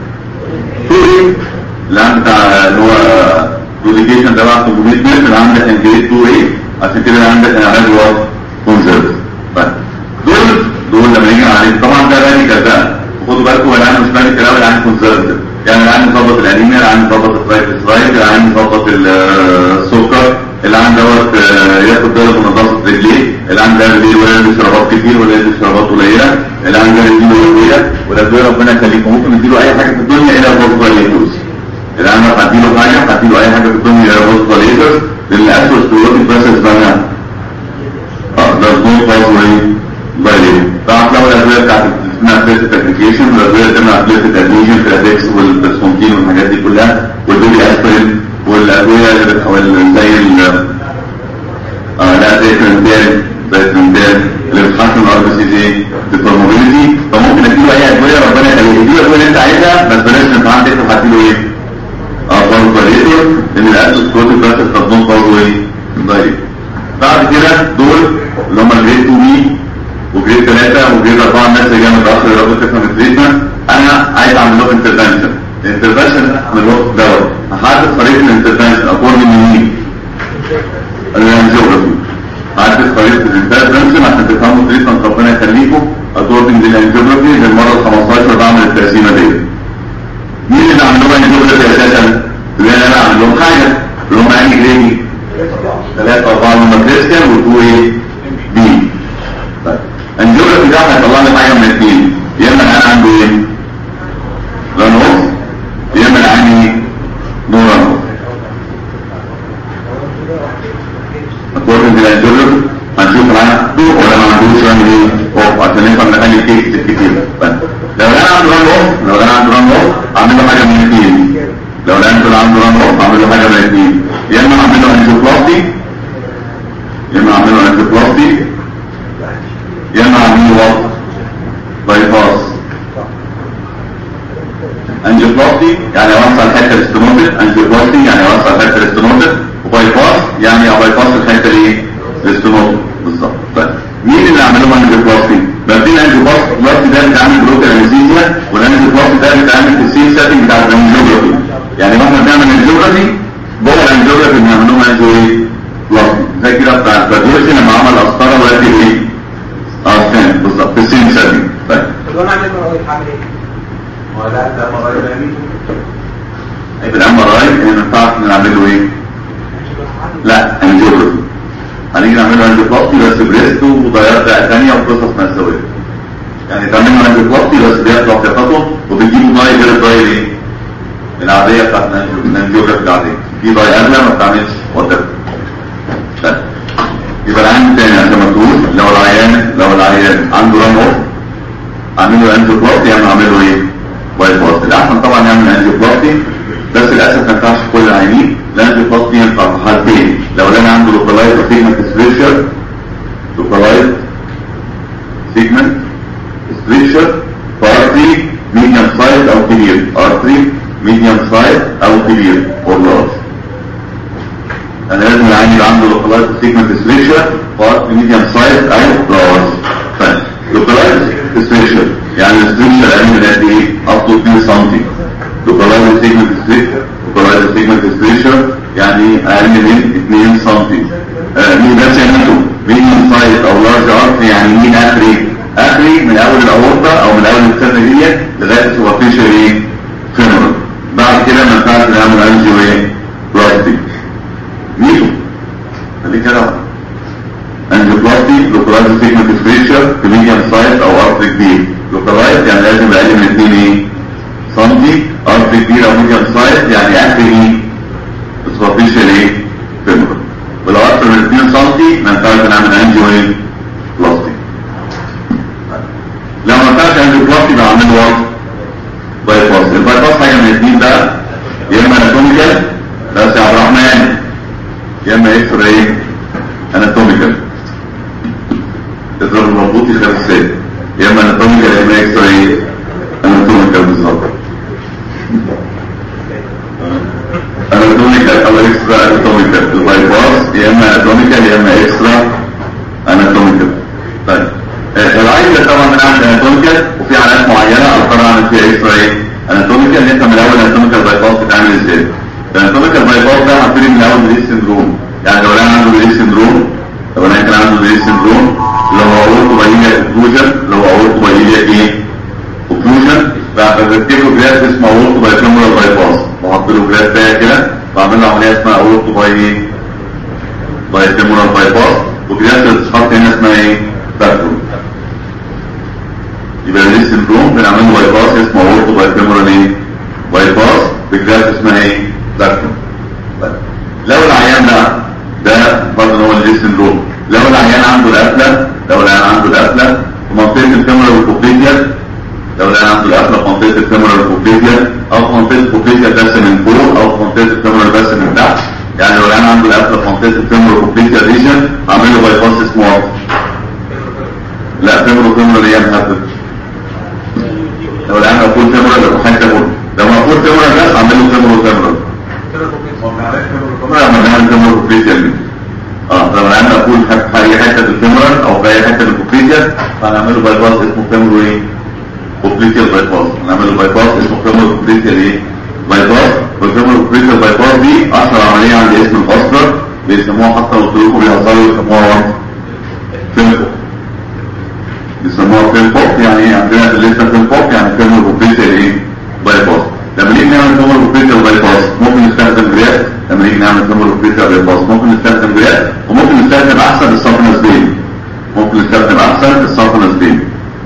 سوري العين بتاع اللي هو كوديكيشن ده بقى 800 متر العين ده كان جريد 2 ايه عشان كده العين ده كان علاج وات كونزرف دول دول لما يجي عليك طبعا ده راديكال بقى خدوا بالكم العين مش راديكال قوي العين كونزرفتيف يعني العين يظبط الانيميا العين يظبط الترايترايت العين يظبط السكر العين دوت ياخد باله من نظافه رجليه العين ده بالليل ولا يلبس شرابات كتير ولا يلبس شرابات قليله العين ده يديله ادويه والادويه ربنا يخليكم ممكن يديله اي حاجه في الدنيا الا فوسفوليتوس العين لو هديله حاجه هديله اي حاجه في الدنيا الا فوسفوليتوس لان الاسوسكلوروتيك بروسيس بقى اه ده سمول فوسفوليت بايلين طبعا لو الادويه بتاعت اسمها بليتد ابلكيشن والادويه اللي بتعمل بليتد ادميشن في الادكس والبسفونتين والحاجات دي كلها والبيبي اسبرين والادويه اللي بتحول زي ال اه لا زي ترندال زي ترندال اللي بتحسن الار بي سي دي بالبروموبيلتي فممكن اديله اي ادويه ربنا يخليه اديله الادويه اللي انت عايزها بس بلاش الامتحان تكتب هتديله ايه؟ اه فارماكوليتور لان الاسس كود بس تخدم برضه ايه؟ دايركت بعد كده دول اللي هم جريد 2 بي وجريد 3 وجريد 4 الناس اللي جايه متاخر يا رب تفهم التريتمنت انا عايز اعمل لهم انترفنشن الانترفنشن اللي اعمل لهم دوت هحدد طريقه الانترفنشن اكون من مين؟ الانجيوجرافي هحدد طريقه الانترفنشن عشان تفهموا التريتمنت ربنا يخليكم اكوردنج للانجيوجرافي للمره ال 15 بعمل التقسيمه دي مين اللي عمل لهم انجيوجرافي اساسا؟ اللي انا اعمل لهم حاجه اللي هم انهي جريدي؟ ثلاثة أربعة هم كريستيان وتو إيه؟ بي. طيب الجيوغرافي ده هيطلع لي حاجة من الاثنين يا إما العين عنده إيه؟ رانوس يا إما العين إيه؟ نو رانوس. أكوردنج للجيوغرافي هنشوف العين عنده ولا ما عندوش ران إيه؟ أوف عشان نفهم نخلي كيس كتير. طيب لو العين عنده رانوس لو العين عنده رانوس أعمل له حاجة من الاثنين. لو العين طلع عنده رانوس أعمل له حاجة من الاثنين. يا اما اعمل له انجيوبلاستي يا اما اعمل له انجيوبلاستي يا اما اعمل له وات باي باس انجيوبلاستي يعني اوسع الحته الاستنوتد انجيوبلاستي يعني اوسع الحته الاستنوتد وباي باس يعني باي باس الحته الايه الاستنوتد بالظبط طيب مين اللي عمل لهم انجيوبلاستي بقى في الانجيوبلاستي ده بيتعمل بلوكال انستيزيا والانجيوبلاستي ده بيتعمل في السيل سيتنج بتاع الانجيوجرافي يعني واحنا بنعمل انجيوجرافي اسمه انجو ايه؟ بلاستي زي كده بتاع الفاديوسي لما عمل قسطره وركب ايه؟ اه فاهم بالظبط في السين سيتنج طيب طب وانا عامل مراية هعمل ايه؟ ولا ده مراية لامي يبقى الام ار اي ما ينفعش نعمل له ايه؟ لا انجيوجرافي هنيجي نعمله انجيوبلاستي بس بريست وضيارات بقى ثانيه وقصص مأساوية يعني تعملوا انجيوبلاستي بس بيطلع ثقته وبتجيبوا ضاي غير الضاي ايه؟ العاديه بتاعت الأنجيو- الانجيوجرافي العاديه في ضاي اغلى ما بتعملش وات يبقى العين تاني عشان ما تقول لو العيان لو العيان عنده ران اوف اعمله انجيوبلاستي يعني اعمله ايه؟ باي باس الاحسن طبعا يعمل انجيوبلاستي بس للاسف ما ينفعش كل العيانين الانجيوبلاستي ينفع في حالتين لو انا عنده لوكالايز سيجمنت سبريشر لوكالايز سيجمنت سبريشر ارتري ميديوم سايز او كبير ارتري ميديوم سايز او كبير اور لارج انا لازم العين يبقى عنده لوكالايز سيجمنت سبريشر وارتري ميديوم سايز او لارج طيب لوكالايز سبريشر يعني السبريشر اقل من قد ايه؟ up to 2 سم لوكالايز سيجمنت سبريشر لوكالايز سيجمنت سبريشر يعني اقل من 2 سم آه، مين بس يعملوا مين سايز او لارج ارت يعني مين اخري اخري من اول الاورطه او من اول السنه دي لغايه السوبرفيشال ايه فينرال بعد كده ما ينفعش نعمل انجيو ايه بلاستيك ميتو خليك كده انجيوبلاستي لوكالايز سيجمنت سبريشر في ميديوم سايز او ارت كبير لوكالايز يعني لازم يبقى اقل من 2 ايه سنتي ارت كبير او ميديوم سايز يعني اخر ايه سوبرفيشال ايه فينرال ولو اكتر من 2 سم ما ينفعش نعمل انجيو ايه بلاستيك لو ما ينفعش انجيو بلاستيك يبقى اعمل له باي باس الباي باس حاجه من الاثنين بقى يا اما اناتوميكال بس يا عبد الرحمن يا اما اكس راي اناتوميكال تضرب المربوط يخاف السيد يا اما اناتوميكال يا اما اكس راي اناتوميكال بالظبط اناتوميكال او اكسترا اناتوميكال الباي باس يا اما اناتوميكال يا اما اكسترا اناتوميكال طيب آه، العين ده طبعا بنعمل اناتوميكال وفي حالات معينه اضطر اعمل فيها اكسترا ايه اناتوميكال انت من الاول اناتوميكال باي باس بتعمل ازاي الاناتوميكال باي باس ده هبتدي من الاول بريس سندروم يعني لو انا عنده بريس سندروم لو انا كان عنده بريس سندروم لو اورته بايليا اوكلوجن لو اورته بايليا ايه اوكلوجن بركب له جهاز اسمه اورتو باي فيمورال باي باس بحط له جهاز ده كده بعمل له عمليه اسمها اورتو باي ايه باي فيمورال باي باس وجهاز الاسقاط هنا اسمها ايه باكرو يبقى ده سندروم بنعمل له باي باس اسمه اورتو باي فيمورال ايه باي باس بجهاز اسمها ايه باكرو طيب. لو العيان ده ده برضه هو اللي سندروم لو العيان عنده القفله لو العيان عنده القفله في منطقه الفيمورال والكوبيديا لو العيان عنده القفله في منطقه الفيمورال والكوبيديا او في منطقه الكوبيديا بس من فوق او في منطقه الفيمورال بس من تحت يعني لو العيان عنده القفله في منطقه الفيمورال والكوبيديا ريجن اعمل له باي باس اسمه وات لا فيمورال فيمورال ايه يا محمد لو العيان مقفول فيمورال يبقى حاجه فيمورال لو مقفول فيمورال بس اعمل له فيمورال فيمورال عمرنا ما بنعمل فيمورال والكوبيديا اه لو العيان مقفول في اي حته في الفيمورال او في اي حته في الكوبيديا فهنعمل له باي باس اسمه فيمورال ايه كوبليتيال باي باس نعمل باي باس اسمه فيمور كوبليتيال ايه باي باس والفيمور كوبليتيال باي باس دي اشهر عمليه عند اسم الاصغر بيسموها حتى لو قلت لكم بيهزروا يسموها وات فيمبو بيسموها فيمبوك يعني ايه عندنا في الليسته فيمبوك يعني فيمور كوبليتيال ايه باي باس لما نيجي نعمل فيمور كوبليتيال باي باس ممكن نستخدم جراف لما نيجي نعمل فيمور كوبليتيال باي باس ممكن نستخدم جراف وممكن نستخدم احسن السفنس بين ممكن نستخدم احسن السفنس بين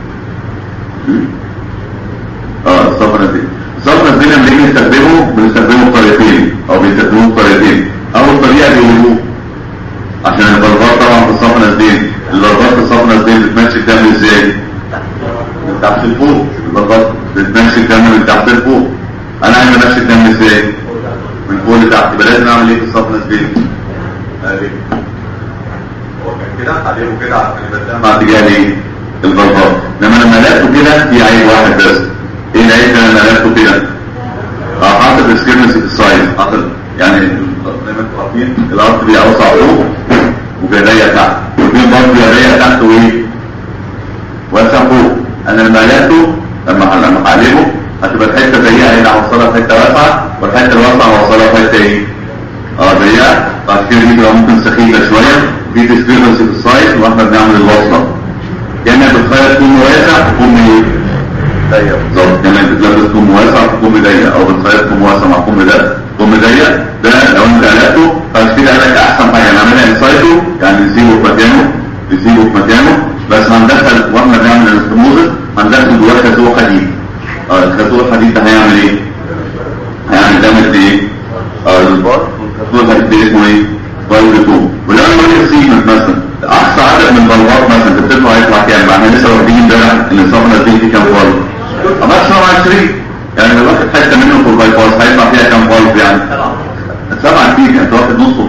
اه الصفنة دي الصفنة دي لما نيجي نستخدمه بنستخدمه بطريقتين او بيستخدموه بطريقتين اول طريقة بيقولوه عشان البلبات طبعا في الصفنة دي البلبات في الصفنة دي بتمشي الدم ازاي من تحت لفوق البلبات بتمشي الدم من تحت لفوق انا عايز امشي الدم ازاي من فوق لتحت يبقى لازم اعمل ايه في الصفنة دي ادي هو كان كده عليه كده عشان يبقى الدم على اتجاه ايه البلبات لما لما لقيته كده في عيب واحد بس ايه العيب ده لما لقيته كده اه حاطط السكيرنس في السايز حاطط يعني زي ما انتوا عارفين الارض بيبقى اوسع فوق وبيضيق تحت وفي برضه بيضيق تحت وايه واسع فوق انا لما لقيته لما لما هعلمه هتبقى الحته ضيقه هنا هوصلها في حته واسعه والحته الواسعه هوصلها في حته ايه اه ضيقه بعد كده دي تبقى ممكن سخيفه شويه دي ديسكريبنسي في السايز واحنا بنعمل الوصله يا اما بتخيط كم واسع في كم ايه؟ ضيق بالظبط يا اما بتلبس كم واسع في كم ضيق او بتخيط كم واسع مع كم ضيق كم ضيق ده لو انت قلقته بعد كده قال لك احسن حاجه نعملها انسايدو يعني نسيبه في مكانه نسيبه في مكانه بس هندخل واحنا بنعمل الاستموزس هندخل جواه خازوق حديد اه الخازوق الحديد ده هيعمل ايه؟ هيعمل دامج ايه؟ اه البار والخازوق الحديد ده اسمه ايه؟ فايبرتون ولو انا بقول سيجمنت مثلا اقصى عدد من البلبات مثلا تفتكروا هيطلع كام؟ احنا لسه واخدين امبارح ان صفنا دي في كام فولت؟ اما 27 يعني لو واخد حته منه في الباي باس هيطلع فيها كام فولت يعني؟ سبعة كتير انت واخد نصه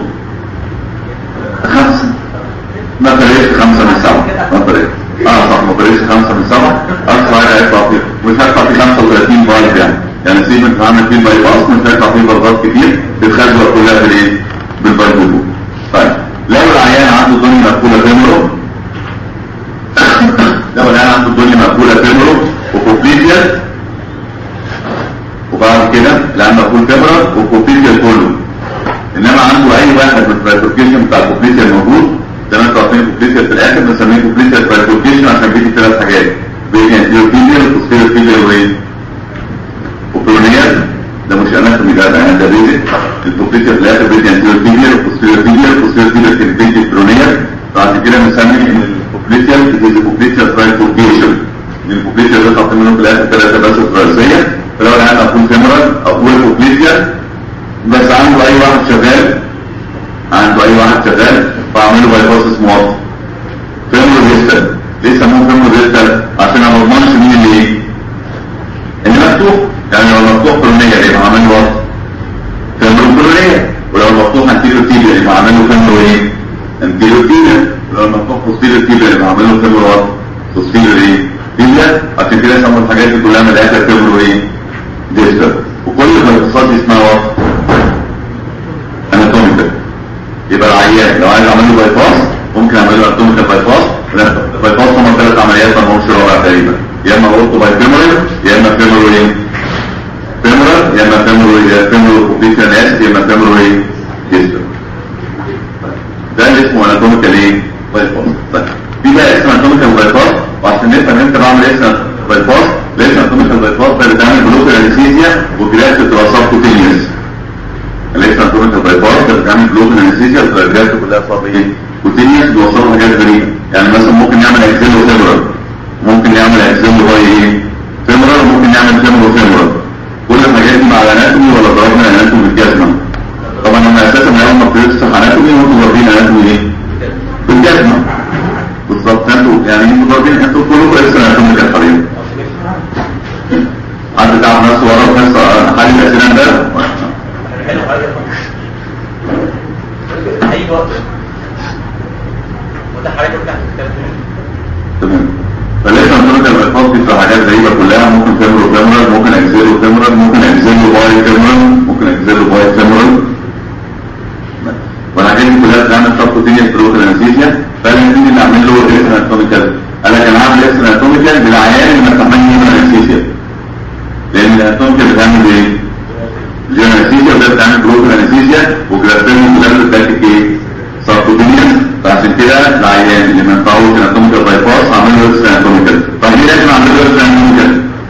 خمسة ما فرقش خمسة من سبعة ما فرقش اه صح ما فرقش خمسة من سبعة اقصى حاجة هيطلع فيه مش هيطلع فيه 35 فولت يعني يعني سيبك عامل فيه الباي باس مش هيطلع فيه بلبات كتير بتخزوق كلها بالايه؟ بالبايبوتو طيب لو العيان عنده دنيا مقفولة فيمرو لو العيان عنده دنيا مقفولة فيمرو وكوبليتيا وبعد كده العيان مقفول فيمرو وكوبليتيا كله انما عنده اي واحد من الترايفوركيشن بتاع الكوبليتيا الموجود زي ما انتوا عارفين الكوبليتيا في الاخر بنسميه كوبليتيا ترايفوركيشن عشان بيجي ثلاث حاجات بيجي انتيروفيليا وبوستيروفيليا وايه؟ وبرونيال ده مش اناتومي ده ده ده بيزك البوكليتيا في الاخر بيدي انتيريور فيلير وبوستيريور فيلير وبوستيريور فيلير كان بيدي برونيال بعد كده بنسمي ان البوكليتيا بتدي البوكليتيا ترايفوركيشن البوكليتيا ده تحط منه في الاخر ثلاثه بس رئيسيه فلو العيان اكون فيمورال اقول بوكليتيا بس عنده اي واحد شغال عنده اي واحد شغال بعمله باي باس موطي فيمورال ديستال ليه سموه فيمورال ديستال عشان ما اضمنش مين اللي ايه اللي مفتوح يعني لو مفتوح كرونية يبقى عامل وقت فيمرو كرونية ولو مفتوح انتيريو تيبيا يبقى عامل له فيمرو ايه انتيريو تيبيا ولو مفتوح بوستيريو تيبيا يبقى عامل له فيمرو وقت بوستيريو ايه تيبيا عشان كده يسموا الحاجات دي كلها من الاخر فيمرو ايه ديستر وكل الاختصاصات دي اسمها وقت اناتوميكال يبقى العيان لو عايز اعمل له باي باس ممكن اعمل له اناتوميكال باي باس باي باس هم ثلاث عمليات ما لهمش رابع تقريبا يا اما اورتو باي فيمورال يا اما فيمورال ايه فيمورال يا اما فيمورال يا فيمورال كوبليشن اس يا اما فيمورال ايه ديستر ده اللي اسمه اناتوميكال ايه باي باس طيب في بقى اسمه اناتوميكال باي باس وعشان نفهم انت بعمل ايه باي باس لازم اناتوميكال باي باس ده بتعمل بلوك انستيزيا وكريات تبقى كوتينيوس لسه اناتوميكال باي باس ده بتعمل بلوك انستيزيا وكريات كلها صاب ايه كوتينيوس بيوصلوا حاجات غريبه يعني مثلا ممكن نعمل اكسيلو فيمورال ممكن نعمل اكسيلو باي ايه فيمورال وممكن نعمل فيمورال فيمورال كل الحاجات دي مع الاناتومي ولا ضربنا الاناتومي بالجزمه طبعا انا اساسا من اول ما ابتديت اشرح اناتومي وانتوا ضاربين اناتومي ايه بالجزمه بالظبط انتوا يعني انتوا ضاربين انتوا كلكم لسه اناتومي كان حبيبي حد تعب نفسه ورا في نفسه حل الاسنان ده اي وقت وده حضرتك بتاعت الكتاب تمام فلازم نرجع الالفاظ دي في حاجات زي كلها ممكن فيمورال فيمورال ممكن اكزيلو فيمورال ممكن اكزيلو باي فيمورال ممكن اكزيلو باي فيمورال والحاجات دي كلها بتعمل سبكوتينيوس بروكال انستيزيا فانا مين اللي اعمل له اسم اناتوميكال قال لك انا هعمل اسم اناتوميكال للعيان اللي ما استحملش هيومن انستيزيا لان الاناتوميكال بتعمل ايه؟ الهيومن انستيزيا وده بتعمل بروكال انستيزيا وجرافتين كلها بتاكل ايه؟ سبكوتينيوس فعشان كده العيان اللي ما ينفعوش اناتوميكال باي باس اعمل له اسم اناتوميكال طب ليه لازم اعمل له اسم اناتوميكال؟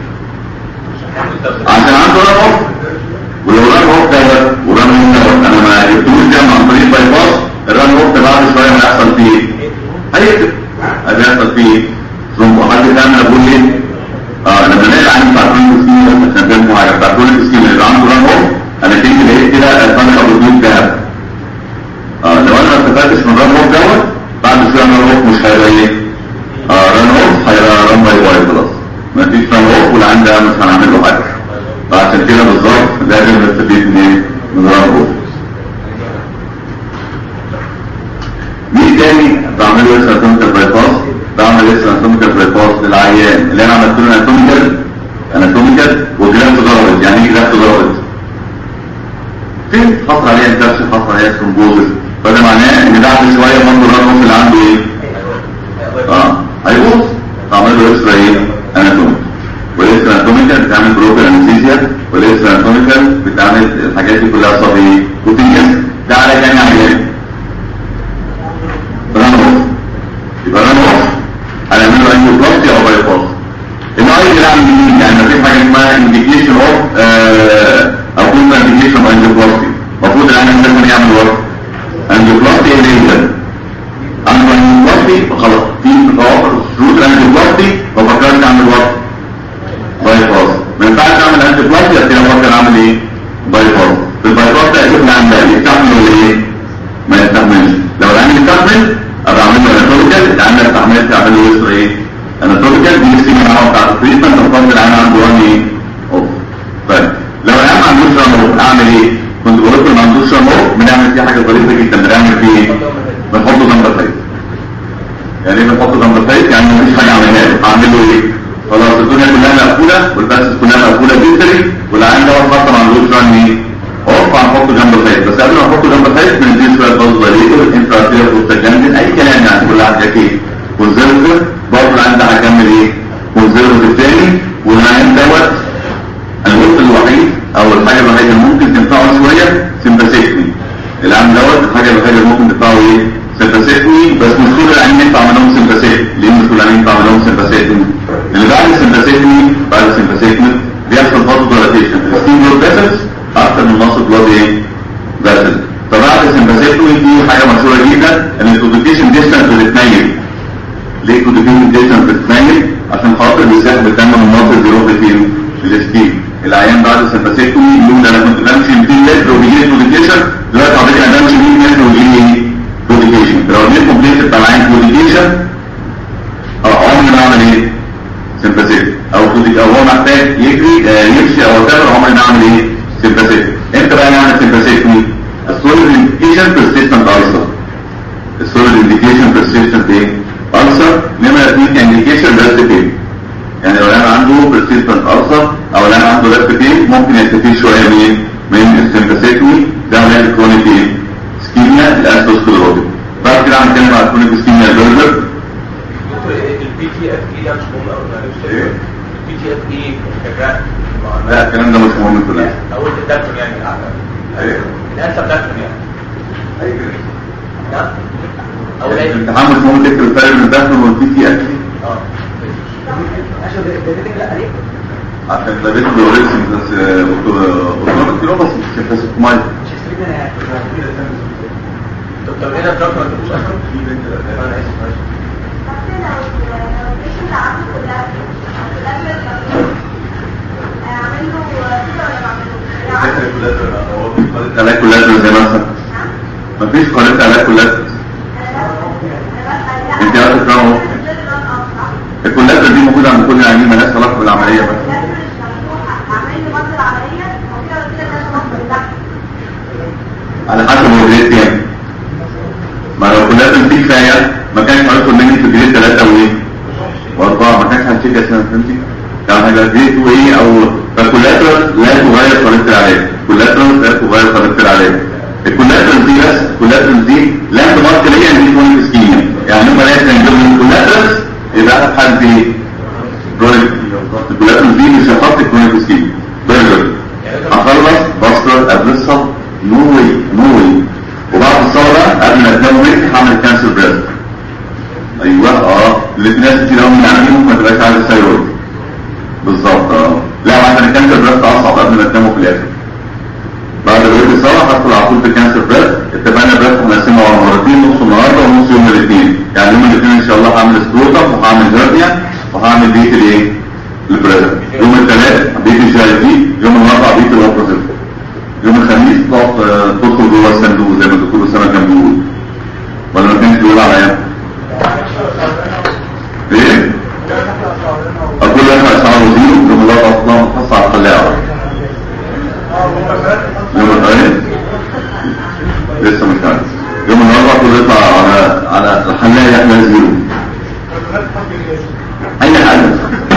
عشان عنده ران اوف ولو ران اوف دوت وران اوف دوت انا ما جبتوش ده عن طريق باي باس الران اوف ده بعد شويه هيحصل فيه ايه؟ هيكتب هيحصل فيه ايه؟ ثم حد تاني اقول ليه؟ اه لما نلاقي عندي بتاع كل سكين عشان فاهم حاجه بتاع كل سكين اللي عنده ران اوف انا كنت لقيت كده الفرق بوجود ذهب اه لو انا ما استفدتش من ران اوف دوت بعد شويه ران اوف مش هيبقى ايه؟ اه ران اوف هيبقى ران باي واي خلاص مفيش ران اوف والعين ده مش هنعمل له حاجه فعشان كده بالظبط لازم نستفيد من ايه؟ من ران اوف مين تاني بعمل له اسم اناتوميكال باي باس بعمل اسم اناتوميكال باي باس للعيان اللي انا عملت له اناتوميكال اناتوميكال وجرافت ضربت يعني ايه جرافت ضربت؟ فين حصل عليها انترشن حصل عليها ثرومبوزس فده معناه ان بعد شويه برضه الرقم اللي عنده ايه؟ اه هيبوظ تعمل له اكسترا ايه؟ اناتوميكال والاكسترا اناتوميكال بتعمل بروكر انستيزيا والاكسترا اناتوميكال بتعمل الحاجات دي كلها صار ايه؟ روتينيس ده على كام عيان؟ لازم يعمل وقت انجيوبلاستي ايه ليزر عنده انجيوبلاستي خلاص في توافر شروط الانجيوبلاستي لو فكرت اعمل وقت باي باس ما ينفعش اعمل انجيوبلاستي بس انا افكر اعمل ايه باي باس في الباي باس ده اشوف اللي عندها يستحمل ولا ايه ما يستحملش لو العين يستحمل ابقى اعمل له اناتولوجيال العين ما يستحملش اعمل له يسر ايه اناتولوجيال دي السيما معاه بتاعت التريتمنت تفضل العين عنده ران ايه اوف طيب لو العين ما عندوش ران اوف اعمل ايه كنت بقول له ما عندوش ران اوف بنعمل فيه حاجه ظريفه جدا بنعمل فيه ايه بنحطه جنب الخيط يعني ايه بنحطه جنب الخيط يعني مفيش حاجه اعملها له اعمل له ايه خلاص الدنيا كلها مقفوله والباسس كلها مقفوله جدا والعين ده خاصه ما عندوش ران ايه اوف هنحطه جنب الخيط بس قبل ما نحطه جنب الخيط بنديه شويه بلز ضريبه انفراتير بروستاجلاندين اي كلام يعني كل واحد ايه كونزرفتيف برضه العين ده هكمل ايه كونزرفتيف تاني والعين دوت الوقت الوحيد او الحاجه الوحيده اللي ممكن تنفعه شويه سمباسيكمي العين دوت الحاجه الوحيده اللي ممكن تنفعه ايه سمباسيكمي بس مش كل العين ينفع منهم سمباسيك ليه مش كل العين ينفع منهم سمباسيكمي اللي بعد السمباسيكمي بعد السمباسيكمي بيحصل برضه دولاتيشن الستيم بلود فيسلز اكتر من نص بلاد ايه فيسل فبعد السمباسيكمي في حاجه مشهوره جدا ان الكوديكيشن ديستانس بتتنيل ليه كوديكيشن ديستانس بتتنيل عشان خاطر بيساعد بتعمل الناصر بيروح فين في الستيم العيان بعد السمباسيكمي يقول ده انا كنت بمشي 200 متر وبيجي لي كوديكيشن دلوقتي حضرتك انا بمشي 100 متر ويجي لي كوديكيشن لو دي كومبليت بتاع العين كوديكيشن عمري ما اعمل ايه سمباسيك او كوديك او هو محتاج يجري آه يمشي او وتابع عمري ما اعمل ايه سمباسيك امتى بقى نعمل سمباسيكمي السوليد انديكيشن بيرسيستنت ألسر السوليد انديكيشن بيرسيستنت ايه ألسر نمرة اثنين انديكيشن ريست بين يعني لو انا عنده بيرسيستنت ألسر او لو انا عنده ريست بين ممكن يستفيد شويه من من السمباسيكمي ده علاج كرونيك ايه سكيميا الاسوسكلروتيك بعد كده هنتكلم على كرونيك سكيميا البرجر البي تي اف اي ده مش مهم قوي معلش إيه؟ البي تي اف اي كجراح لا الكلام ده مش مهم في الناس او الدكتور يعني الاعلى ايوه الانسب دكتور يعني نعم او العيش الامتحان مش مهم تكتب الفرق بين الدخل والبي تي اف اه عشان ده ده لا عليك عشان ده بيت بلوريكسن بس اوتوماتيك كيلوباس بس ماي مش هستفيد انا يعني طب هنا الدكتور انت مش اصلا انا اسف معلش علاج كولاترال زي مثلا مفيش قناه علاج كولاترال انت عارف تفهمه الكولاترال دي موجوده عند كل العيانين مالهاش علاقه بالعمليه بس على حسب هو جريد كام ما لو كولاترال دي كفايه ما كانش هيدخل مني في جريد 3 وايه واربعه ما كانش هتشيك اسمها فهمتي يعني هيبقى جريد وايه او فالكولاترال لا تغير طريقه العلاج كولاترال لا تغير طريقه العلاج الكولاترال دي بس الكولاترال دي لا تمارك ليا ان دي كونيك سكيميا يعني لما لقيت ان ضمن الكولاترال يبقى حد ايه كرونيك الكولاترال دي مش هتحط كرونيك سكيميا برجر اخلص بصر ابلصها نو واي نو واي وبعد الثوره قبل ما تنام ويك هعمل كانسر بريست ايوه اه اللي في ناس كتير قوي من عندهم ما تبقاش عارف الثايرويد بالظبط اه لا عشان الكانسر بريست اصعب قبل ما تناموا في الاخر بعد الويك الثوره هدخل على طول في كانسر بريست اتفقنا بريست هنقسمها على مرتين نص النهارده ونص يوم الاثنين يعني يوم الاثنين ان شاء الله هعمل سكروتم وهعمل هيرنيا وهعمل بيت الايه البريست يوم الثلاث بيت الجايتي يوم الاربعاء بيت الاوبوزيت يوم الخميس تقف آه، تدخل جوه الصندوق زي ما الدكتور اسامه كان بيقول ولا ما كانش بيقول عليا ايه؟ اقول لك اسعار وزيرو يوم الاربعاء اصلا مخصص على القلاعه يوم الخميس لسه مش عارف يوم الاربعاء كله يطلع على على الحلاقه احنا زيرو اي حاجه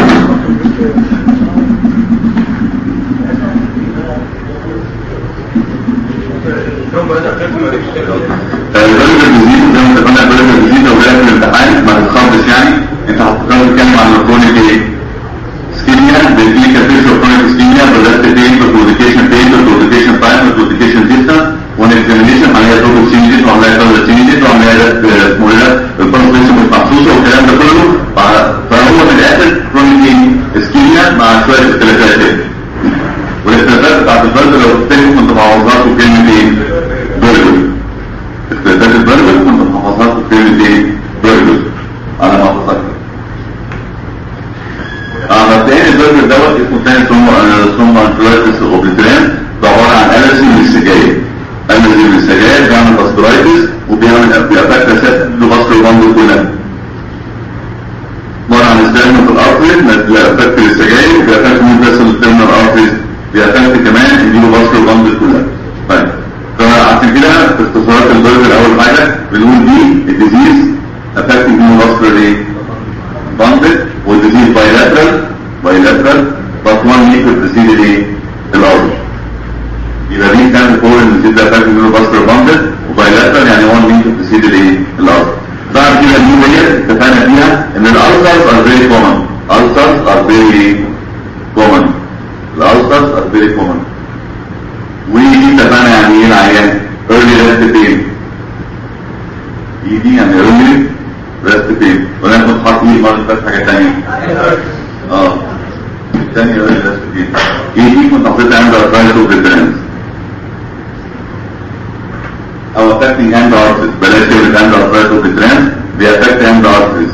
يوم بدأ تفهم مالكش تفهم البلد الجديد زي ما اتفقنا البلد الجديد لو جالك في الامتحان ما تتخبش يعني انت هتضطر تتكلم عن الكرونيك ايه؟ سكيميا بالكلينيكال فيشر كرونيك سكيميا بالريست بين بالكوديكيشن بين بالكوديكيشن تايم بالكوديكيشن ديستانس والاكزامينيشن عليها توتال سينجز وعليها توتال سينجز وعليها اسمه ايه ده البروسيس مش محسوسه والكلام ده كله فع- فهو في الاخر كرونيك سكيميا مع شويه اختلافات كده والاختلافات بتاعت البلد لو تفتكروا كنت بعوضات وكلمه ايه؟ برجر وبيعمل بيأفكت اساس الفاسكولار باندل كلها مرة عن الستيرنال في الارتريز بيأفكت السجاير بيأفكت مين بس الستيرنال ارتريز بيأفكت كمان الفيلو فاسكولار باندل كلها طيب فعشان كده في اختصارات البرجر اول حاجة بنقول دي الديزيز افكت الفيلو فاسكولار ايه؟ باندل والديزيز بايلاترال بايلاترال but one need to precede الايه؟ الارض يبقى دي كان فور ان دي افكت الفيلو فاسكولار باندل وبايلاترال يعني one need to precede الايه؟ الارض بعد كده دي هي اتفقنا فيها ان الالسرز ار فيري كومن الالسرز ار فيري كومن الالسرز ار فيري كومن ودي اتفقنا يعني ايه العيان early rest pain دي يعني early rest pain وناخد حرف ايه مرة بس حاجة تانية اه الثانية early rest pain ايه دي كنت حطيت عند arthritis of the brands او affecting hand arteries بلاش كلمة hand arthritis of the trans بيأفكت hand arteries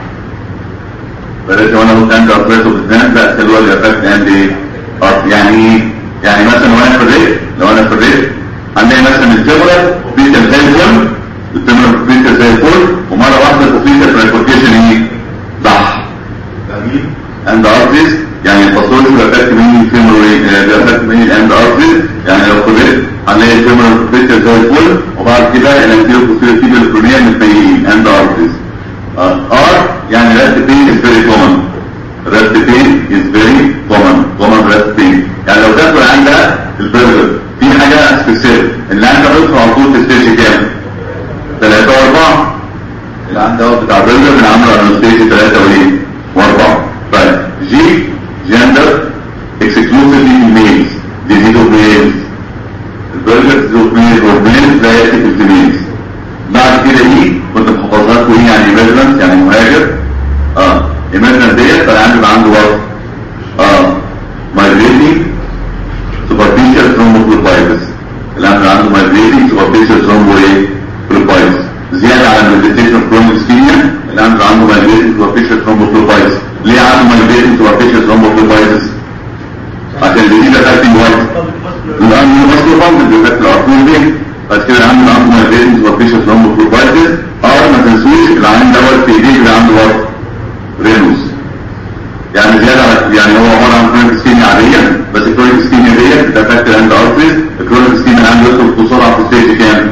بلاش وانا قلت hand arthritis of the trans لا خلوها بيأفكت hand ايه arteries يعني ايه يعني مثلا لو انا في الريف لو انا في الريف هنلاقي مثلا الجبرة فيتا زي الجم التمر فيتا زي الفل ومرة واحدة الفيتا ترانسبورتيشن ايه صح جميل hand arteries يعني الفاصوليا بيأفكت مين الفيمور بيأفكت مين الهاند arteries يعني لو في الريف هنلاقي الفيمور فيتا زي الفل وبعد كده الانتيرو بوستيريور تيبيال الكرونيه متميزين اند ارتريز ار يعني ريست بين از فيري كومن ريست بين از فيري كومن كومن ريست بين يعني لو تاكل عندها البرجر في حاجه سبيسيفيك اللي عندها بيدخل على طول في ستيج كام؟ ثلاثة وأربعة اللي عندها بتاع البرجر بنعمله على ستيج ثلاثة وإيه؟ وأربعة طيب جي جندر اكسكلوسيفلي ميلز ديزيز اوف ميلز البرجر زوجين وبين لا يأتي في الزميلز بعد كده دي كنت محفظها لكم ايه يعني ايميجرانت يعني مهاجر اه ايميجرانت ديت فانا عندي بقى عنده وقت اه مايجريتنج سوبرفيشال ثرومبوفلوبايتس اللي عنده عنده مايجريتنج سوبرفيشال ثرومبو ايه فلوبايتس زياده على الميديتيشن كرونيك سكيميا اللي عنده عنده مايجريتنج سوبرفيشال ثرومبوفلوبايتس ليه عنده مايجريتنج سوبرفيشال ثرومبوفلوبايتس عشان الجديد افكتنج وايت الان المصدر فاند بيبقى الارقام دي بعد كده عنده عنده مايجريتنج سوبرفيشال ثرومبوفلوبايتس او ما تنسوش العين دوت في ايديه اللي عنده وقت رينوس يعني زيادة على يعني هو عبارة عن كرونيك سكيميا عادية بس الكرونيك سكيميا ديت بتأفكت الهاند ارتريز الكرونيك سكيميا اللي عنده يدخل بسرعة في ستيج كام؟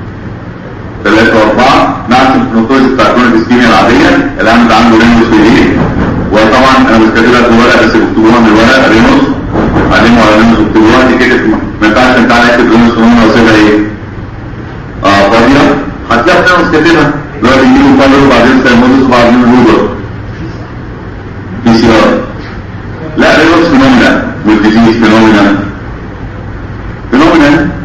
ثلاثة وأربعة نفس البروتوز بتاع الكرونيك سكيميا العادية اللي عنده عنده رينوس في ايديه وطبعا انا مش كاتبها في الورق بس بكتبوها من الورق رينوس علموا على رينوس بكتبوها دي كده ما ينفعش انت على اكتب رينوس قانون واسيبها ايه؟ اه فاضية هتلاقي بتاعه كاتبها دلوقتي يجيبوا فالور وبعدين سيمونس وبعدين روبر بي سي ار لا رينوس فينومينا والديزيز فينومينا فينومينا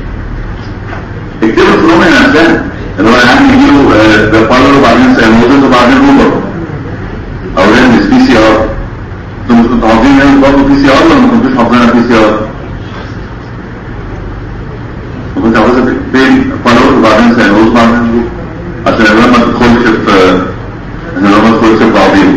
اكتبوا الفينومينا نفسها اللي هو يعني يجيبوا فالور وبعدين سيمونس وبعدين روبر او رينوس بي سي ار انتوا مش كنتوا حافظين رينوس برضه بي سي ار ولا ما كنتوش حافظينها بي سي ار؟ وكنت عاوزها فين فالور وبعدين سيمونس وبعدين روبر عشان الولاد ما تدخلش في عشان الولاد ما تدخلش في بعضيهم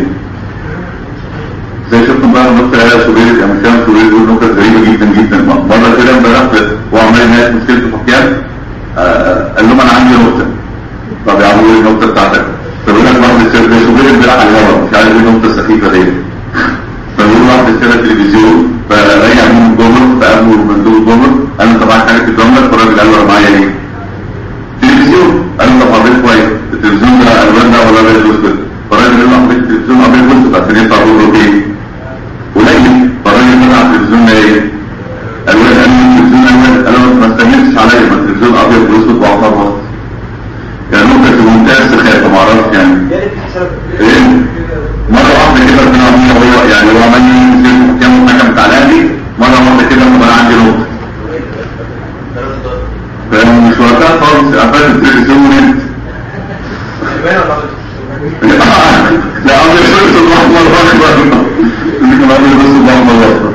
زي شفتم بقى نكتة يا سورير يعني كان سورير يقول نكتة غريبة جدا جدا مرة كده امبارح هو عمال يناقش مشكلته في حكام قال لهم انا عندي نكتة طب يا عم ايه النكتة بتاعتك؟ فبيقول لك واحد السير ده سورير امبارح على الهواء مش عارف ايه النكتة السخيفة دي فبيقول واحد السير التلفزيون فرجع من الجمر فقابله مندوب الجمر قال له انت معاك حاجة في الجمر فالراجل قال له انا معايا ايه؟ تلفزيون قال له طب حضرتك كويس التلفزيون ده الوان ده ولا ابيض واسود فالراجل قال له حضرتك التلفزيون ابيض واسود عشان يطلع له ايه قليل فالراجل طلع التلفزيون ده ايه الوان قال له التلفزيون الوان قال له ما استنيتش عليا ما التلفزيون ابيض واسود واحمر وسط كان نكته في منتهى السخافه ما اعرفش يعني ايه مره واحده كده ربنا عمير هو يعني هو عمال يمسك حكام وحكم بتاع الاهلي مره واحده كده طب انا عندي نقطه فمش وقتها خالص قفلت التلفزيون ونمت لا أمر يصير الأحمر الأخضر اللي كان عامل بس الأحمر الأخضر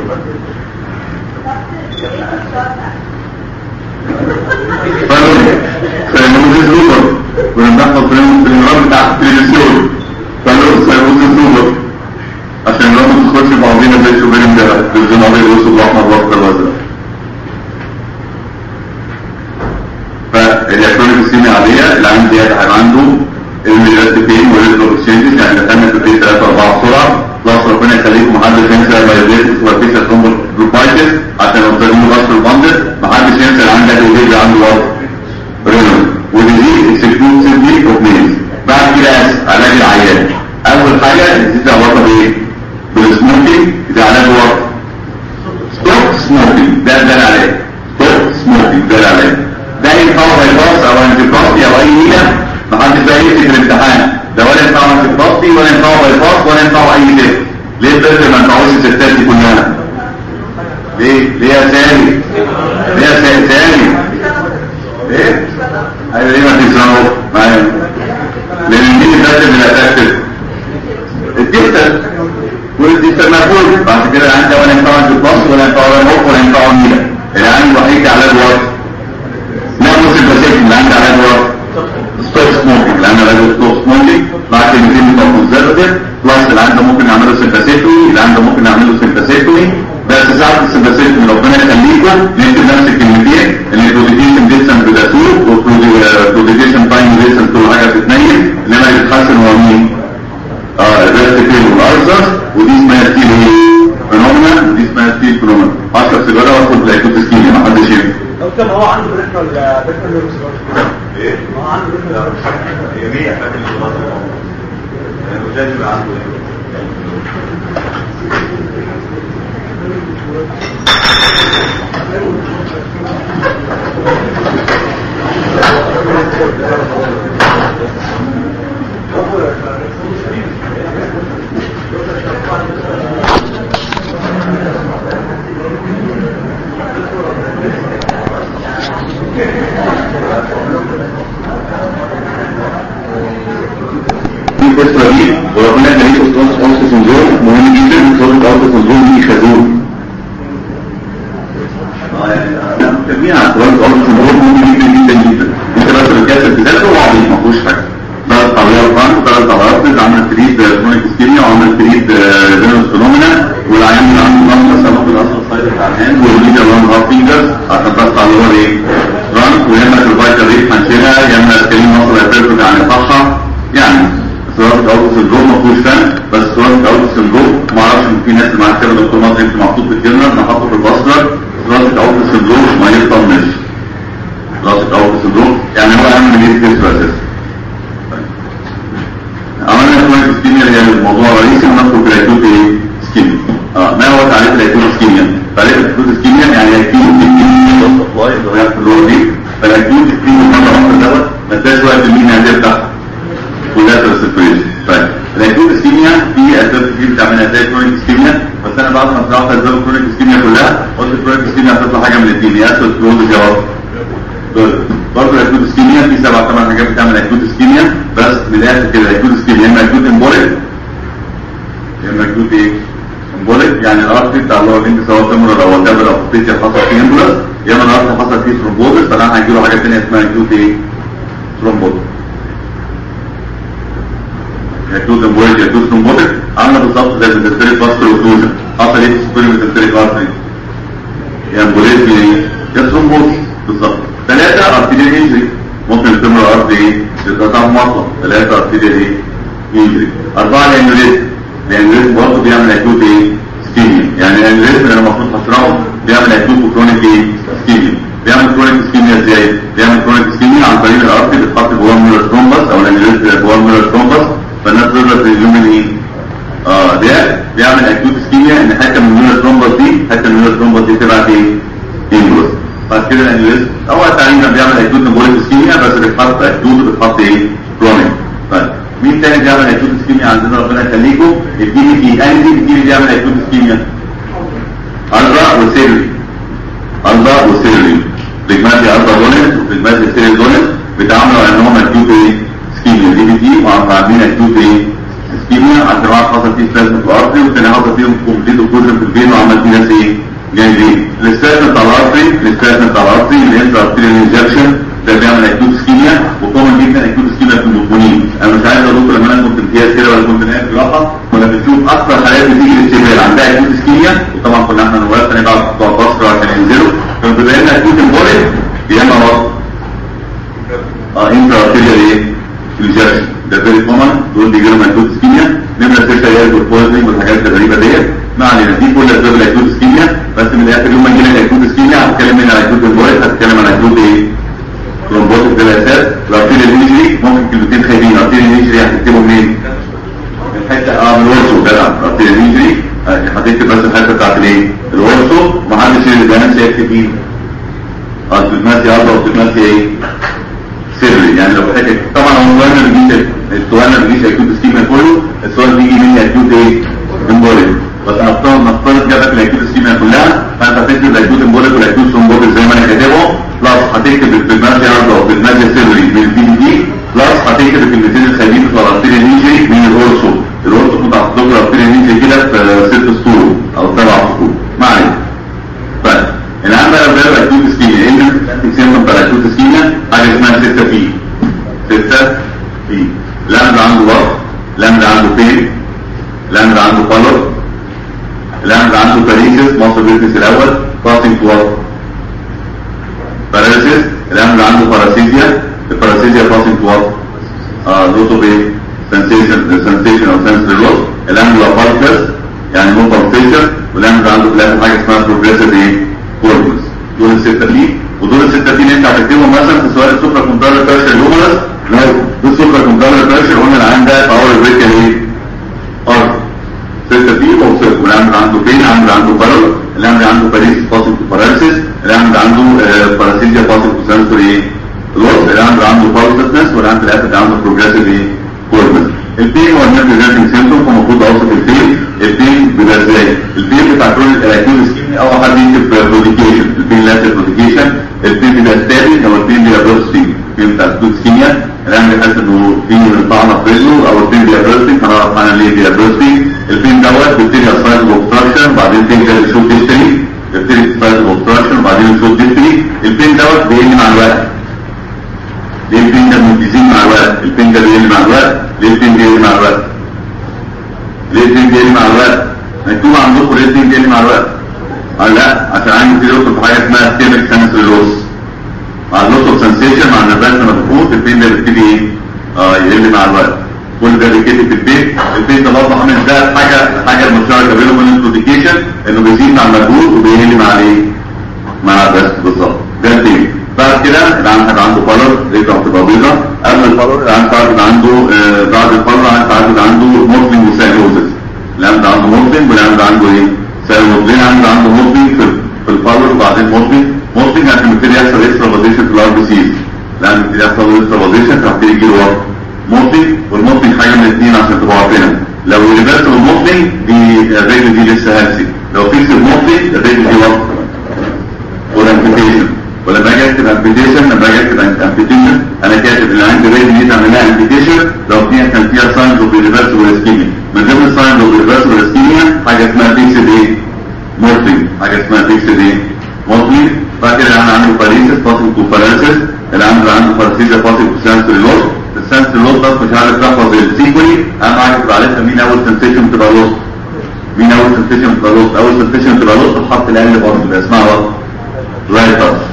فقالوا سيمون الزوبر ونحفظ في الإمرار بتاع التلفزيون قالوا سيمون الزوبر عشان لو ما تدخلش بعضينا زي شوفين امبارح التلفزيون أبيض وأسود وأحمر وأخضر وأزرق هي كرونيك اسكيميا عاديه العين دي هيبقى عنده الميجات فين والبروكسينجز يعني دخلنا في البيت 3 4 بسرعه بلس ربنا يخليكم محدش ينسى المايوزيتس والفيشا ثرومبوبايتس عشان لو تسلموا بس البندل محدش ينسى اللي عندك البيبي عنده وقت رينال وديزيز اكسكلوسيفلي اوف ميلز بعد كده علاج العيان اول حاجه الديزيز علاقه بايه؟ بالسموكينج ده علاج وقت ستوب سموكينج ده ده العلاج ستوب سموكينج ده العلاج ده ينفع بايباس او انتيباستي او اي نيله محدش بقى يكتب الامتحان ده ولا ينفع انتيباستي ولا ينفع بايباس ولا ينفع اي تيست ليه البنت ما ينفعوش الستات دي كلها؟ ليه؟ ليه يا سامي؟ ليه يا سامي؟ سامي؟ ايه؟ ايوه ليه ما تنساهوش؟ معايا لان مين الناس اللي هتكتب؟ الدكتور والدكتور مقبول بعد كده عندي ولا ينفع انتيباستي ولا ينفع ولا موق ولا ينفع نيله العين الوحيد علاج وقت لا بص البسيط اللي عندي علاج وقت ستوب سموكينج لان علاج ستوب سموكينج بعد كلمتين بتوع كونسرفتيف بلس اللي عنده ممكن نعمله سمباسيتومي اللي عنده ممكن نعمله سمباسيتومي بس ساعة السمباسيتومي ربنا يخليكم نكتب نفس الكلمتين اللي البروتيكيشن ديستنس بداسور والبروتيكيشن تايم ديستنس كل حاجه بتتنيل انما اللي بيتحسن هو مين؟ اه الريستيكيل والارزس ودي اسمها ستيل فينومينا ودي اسمها ستيل فينومينا اشرب سيجاره واخد لايكوت سكينيا ما حدش ينفع لو كان هو عنده بريفرال بريفرال نيرفس ايه؟ هو عنده بريفرال هي 100 فاكر اللي لازم يبقى عنده في الفترة دي وربنا يخليكم تونس أوس سندروم مهم جدا تونس أوس سندروم دي خازوق تجميع تونس أوس سندروم مهم جدا جدا جدا انت بس بتكسر تذاكر وعبيط ما فيهوش حاجة ثلاث طويلة فرانك وثلاث طويلات عمل تريد كرونيك اسكيميا وعمل تريد رينوس فينومينا والعيان اللي عنده ضغط سبب الاصل الصيد بتاع الهاند والميديا وان هاف فينجرز عشان بس على اللي هو ايه فرانك ويا اما الفايتال ريت هنشيلها يا اما سكرين مصر هيفرقوا عن الصحة يعني سؤال اوت سندروم ما فيهوش فن بس سؤال اوت سندروم ما اعرفش ان في ناس اللي معاك كده دكتور مصري انت محطوط في الكلمه انا حاطه في الباسكر سؤال اوت سندروم ما يطنش سؤال اوت سندروم يعني هو اهم من ايه اساسا عملنا شويه اسكيميا اللي هي الموضوع الرئيسي ونذكر في الاكيوت ايه اسكيميا اه ما هو تعريف الاكيوت اسكيميا تعريف الاكيوت اسكيميا يعني اكيوت سبلاي اللي هي في اللور دي فالاكيوت اسكيميا مره واحده دوت ما اداش وقت مين هتفتح كلها سيبريشن طيب الاكيوت اسكيميا في اسباب كتير بتعملها زي كرونيك اسكيميا بس انا بعد ما شرحت اسباب الكرونيك اسكيميا كلها قلت الكرونيك اسكيميا هتطلع حاجه من الاثنين يا اسود كلوز يا وسط برضه الاكيوت اسكيميا في سبع ثمان حاجات بتعمل اكيوت اسكيميا بس من الاخر كده الاكيوت اسكيميا يا اما اكيوت امبوليك يا اما اكيوت ايه؟ امبوليك يعني الارتي بتاع اللي هو الانت سواء تمر او الجبل او فيتيا حصل فيه امبولاس يا اما الارتي حصل فيه ثرومبوزس فده هيجي له حاجه ثانيه اسمها اكيوت ايه؟ ثرومبوزس يكتوز امبوليك يكتوز ثرومبوتيك عامله بالظبط زي الميتستريك فاسكولار اوكلوجن حصل ايه في السوبر ميتستريك ارتري يا امبوليك يا ثرومبوتيك بالظبط ثلاثه ارتيريال انجري ممكن الفيمر ارتري ايه يتقطع مطلق ثلاثه ارتيريال ايه انجري اربعه الانوريزم الانوريزم برضه بيعمل اكيوت ايه سكيميا يعني الانوريزم اللي المفروض هشرحه بيعمل اكيوت وكرونيك ايه سكيميا بيعمل كرونيك سكيميا ازاي؟ بيعمل كرونيك سكيميا عن طريق الارتري بتحط جواه الميرور ثرومبس او الانوريزم جواه الميرور ثرومبس فالناس تقدر تجيب من ايه؟ اه ده بيعمل اكيوت اسكيميا ان حته من الميرور ثرومبس دي حته من الميرور ثرومبس دي تبعت ايه؟ امبولس بعد كده الانوريزم اول تعليم بيعمل اكيوت امبوليك اسكيميا بس بتحط اكيوت وبتحط ايه؟ كرونيك طيب مين تاني بيعمل اكيوت اسكيميا عندنا ربنا يخليكم الدي بي انهي الدي بي بيعمل اكيوت اسكيميا الرا وسيري الرا وسيري بريجماتي الرا دونس وبريجماتي سيري دونس بيتعاملوا على انهم اكيوت ايه؟ سكيميا دي بي تي وعاملين اكيوت ايه؟ سكيميا عشان واحد حصل فيه سبازم في الارتري والتاني حصل فيهم كومبليت اوكلوجن في الفين وعمل فيه ناس ايه؟ جايين الاستاذ بتاع الارتري الاستاذ بتاع الارتري اللي انت ارتريال انجكشن ده بيعمل اكيوت سكيميا وكومن جدا اكيوت سكيميا في المدمنين انا مش عايز اقول لما انا كنت امتياز كده ولا كنت نايم في راحه كنا بنشوف اكثر حالات بتيجي للشباب عندها اكيوت سكيميا وطبعا كنا احنا نواب هنبعت بتوع بصره عشان ينزلوا كانوا بيبقى لنا اكيوت امبوليك يا اما وسط اه انترا ارتيريال ايه؟ ريجكشن ده فيري كومن دول بيجي لهم اكيوت اسكيميا نمره 6 هي البويزنج والحاجات الغريبه ديت ما علينا دي كل اسباب الاكيوت اسكيميا بس من الاخر يوم ما يجي لك اكيوت اسكيميا هتكلم هنا على اكيوت امبويد هتكلم على اكيوت ايه؟ ترومبوتيك ده الاساس الارتيريال انجري ممكن كلمتين خايبين الارتيريال انجري هتكتبوا منين؟ الحته اه من الورسو جدع الارتيريال انجري هتكتب بس الحته بتاعت الايه؟ الورسو محدش اللي بيعمل يكتب مين؟ اه بتتماسي اربع وبتتماسي ايه؟ سري يعني لو حكت طبعا هو السؤال ما بيجيش السؤال ما بيجيش اكيوت سكيما كله السؤال بيجي مني اكيوت ايه؟ امبوليك بس نفترض نفترض جابك الاكيوت سكيما كلها فانت هتكتب الاكيوت امبوليك والاكيوت ثرومبوتيك زي ما انا كاتبه بلس هتكتب البريماسي اربع والبريماسي سري من البي دي دي بلس هتكتب الكلمتين الخايبين بتوع الارتيريال انجري من الاورسو الاورسو كنت هحط لكم الارتيريال انجري كده في ست سطور او سبع سطور ما علينا طيب الان بقى بقى الاكيوت سكيما ايه اللي بتسمى بتاع الاكيوت سكيما حاجه اسمها 6 بي 6 بي لامد عنده وقت لامد عنده فين لامد عنده قلق لامد عنده باريسيس مصر بيزنس الاول باسنج تو وقت باراليسيس لامد عنده باراسيزيا الباراسيزيا باسنج تو وقت اه لوتو بي سنسيشن سنسيشن او سنسوري لوس اللامد لابالكس يعني مو بالسيشن ولامد عنده في الاخر حاجه اسمها بروجريسيف ايه كوربس دول الستة دي ودول الستة دي اللي انت هتكتبهم مثلا في سؤال السوبر كومبيوتر بريشر هيومرس لا دول السوبر كومبيوتر بريشر قلنا العام ده باور بريك ايه ارض ستة دي وصلت والعامل عنده فين العامل عنده بارل العامل عنده باريس فاصل تو باراليسيس العامل عنده باراسيزيا فاصل تو سنسوري ايه لوس العامل عنده بالسنس والعامل الاخر عنده بروجريسيف ايه كوربس البين هو النيرف ريزنتنج سيمتوم فالمفروض اوصف البين البين بيبقى ازاي البين بتاع كل الاكيوت سكيمي او حد يكتب بروديكيشن البين لا بروديكيشن البين بيبقى ستابل او البين بيبقى بيرستنج البين بتاع الاكيوت سكيميا الان بيحس انه في طعنه في رجله او البين بيبقى بيرستنج هنعرف انا ليه بيبقى بيرستنج البين دوت بيبتدي اسايد اوبستراكشن بعدين تنزل الشوت ديستري يبتدي اسايد اوبستراكشن وبعدين الشوت ديستري البين دوت بيقل مع الوقت ليه البين ده متزين مع الوقت البين ده بيقل مع الوقت ليه البين بيقل مع الوقت ليه البين بيقل مع الوقت مكتوب عندكم ليه البين بيقل مع الوقت قال لا عشان عندي في يدخل في حاجه اسمها ستيمك سنسوري لوس مع اللوس اوف سنسيشن مع النبات لما بتفوت البين ده بيبتدي ايه اه يقل مع الوقت كل ده بيتكتب في البيت البيت ده برضه عامل ده حاجه حاجه المشتركه بينه وبين البروديكيشن انه بيزيد مع المجهود وبيقل مع الايه مع الريست بالظبط ده البيت بعد كده العام هيبقى عنده فلر رجله هتبقى بيضاء قبل الفلر العام هيبقى عنده آه بعد الفلر العام هيبقى عنده مورفين وسايلوزس العام ده عنده مورفين والعام ده عنده ايه سايلوز ليه العام ده عنده مورفين في في الفلر وبعدين مورفين مورفين عشان يبتدي يحصل اكسترافازيشن في الار بي سيز العام يبتدي يحصل له اكسترافازيشن فيبتدي يجي له وقت مورفين والمورفين حاجه من الاثنين عشان تبقوا عارفينها لو ريفرس المورفين دي الريت دي لسه هلسي لو فيكس المورفين الريت دي وقت والامبيتيشن ولما اجي اكتب امبيتيشن لما اجي اكتب امبيتيشن انا كاتب اللي عندي ريد دي تعمل لها امبيتيشن لو فيها كان فيها ساينز اوف ريفرسبل اسكيميا من ضمن الساينز اوف ريفرسبل اسكيميا حاجه اسمها فيكسد ايه مورفين حاجه اسمها فيكسد ايه مورفين بعد كده انا عندي باريسيس فاصل تو باراليسيس اللي عنده عنده باراسيزيا فاصل تو سنسوري لوس السنسوري لوس بس مش عارف تحفظ السيكولي اهم حاجه تبقى عارفها مين اول سنسيشن تبقى لوس مين اول سنسيشن تبقى لوس اول سنسيشن تبقى لوس تحط الاقل برضه اللي اسمها وقت لايت تاتش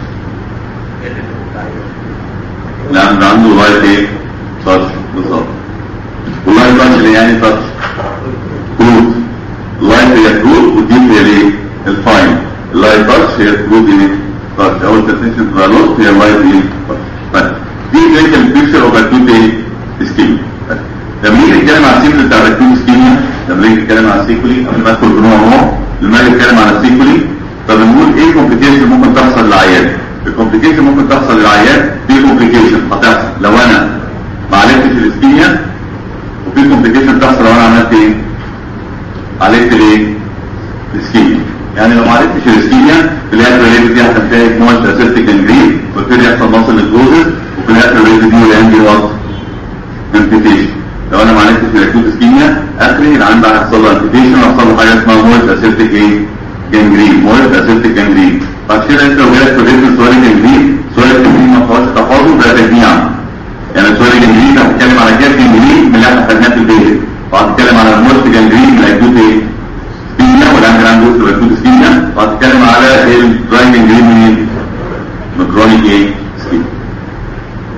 لان عنده لايت ايه تاتش بالظبط واللايت تاتش اللي يعني تاتش كروت اللايت هي كروت والديب هي الايه الفاين اللايت تاتش هي كروت ايه تاتش اول سنسيشن تبقى لوس هي لايت ايه تاتش دي كلينيكال بيكتشر اوف اكيوت ايه سكيميا لما نيجي نتكلم على السيكولي بتاع الاكيوت سكيميا لما نيجي نتكلم على السيكولي قبل ما ادخل في نوع هو لما نيجي نتكلم على السيكولي فبنقول ايه الكومبليكيشن ممكن تحصل للعيان الكومبليكيشن ممكن تحصل للعيان في كومبليكيشن هتحصل لو انا ما عالجتش الاسكيميا وفي كومبليكيشن تحصل لو انا عملت ايه عالجت الايه الاسكيميا يعني لو ما عالجتش الاسكيميا في الاخر الريت دي هتنتهي بموت اسيستيك انجرين ويبتدي يحصل مصل نكروزس وفي الاخر الريت دي ولا عندي وقت امبيتيشن لو انا ما عالجتش الاكيوت اسكيميا اخري العيان ده هيحصل له امبيتيشن ويحصل له حاجه اسمها موت اسيستيك ايه جنجرين مولد اسيستيك جنجرين بعد كده انت لو جالك في الريتم سؤال جنجرين سؤال جنجرين ما فيهوش تفاضل ده تجميع يعني سؤال جنجرين هتتكلم على كام جنجرين من اللي احنا خدناه في البيت وهتتكلم على المولد جنجرين من الاكيوت ايه سكيميا ولا عندنا عنده الاكيوت سكيميا وهتتكلم على الدراي جنجرين من ايه من كرونيك ايه سكيميا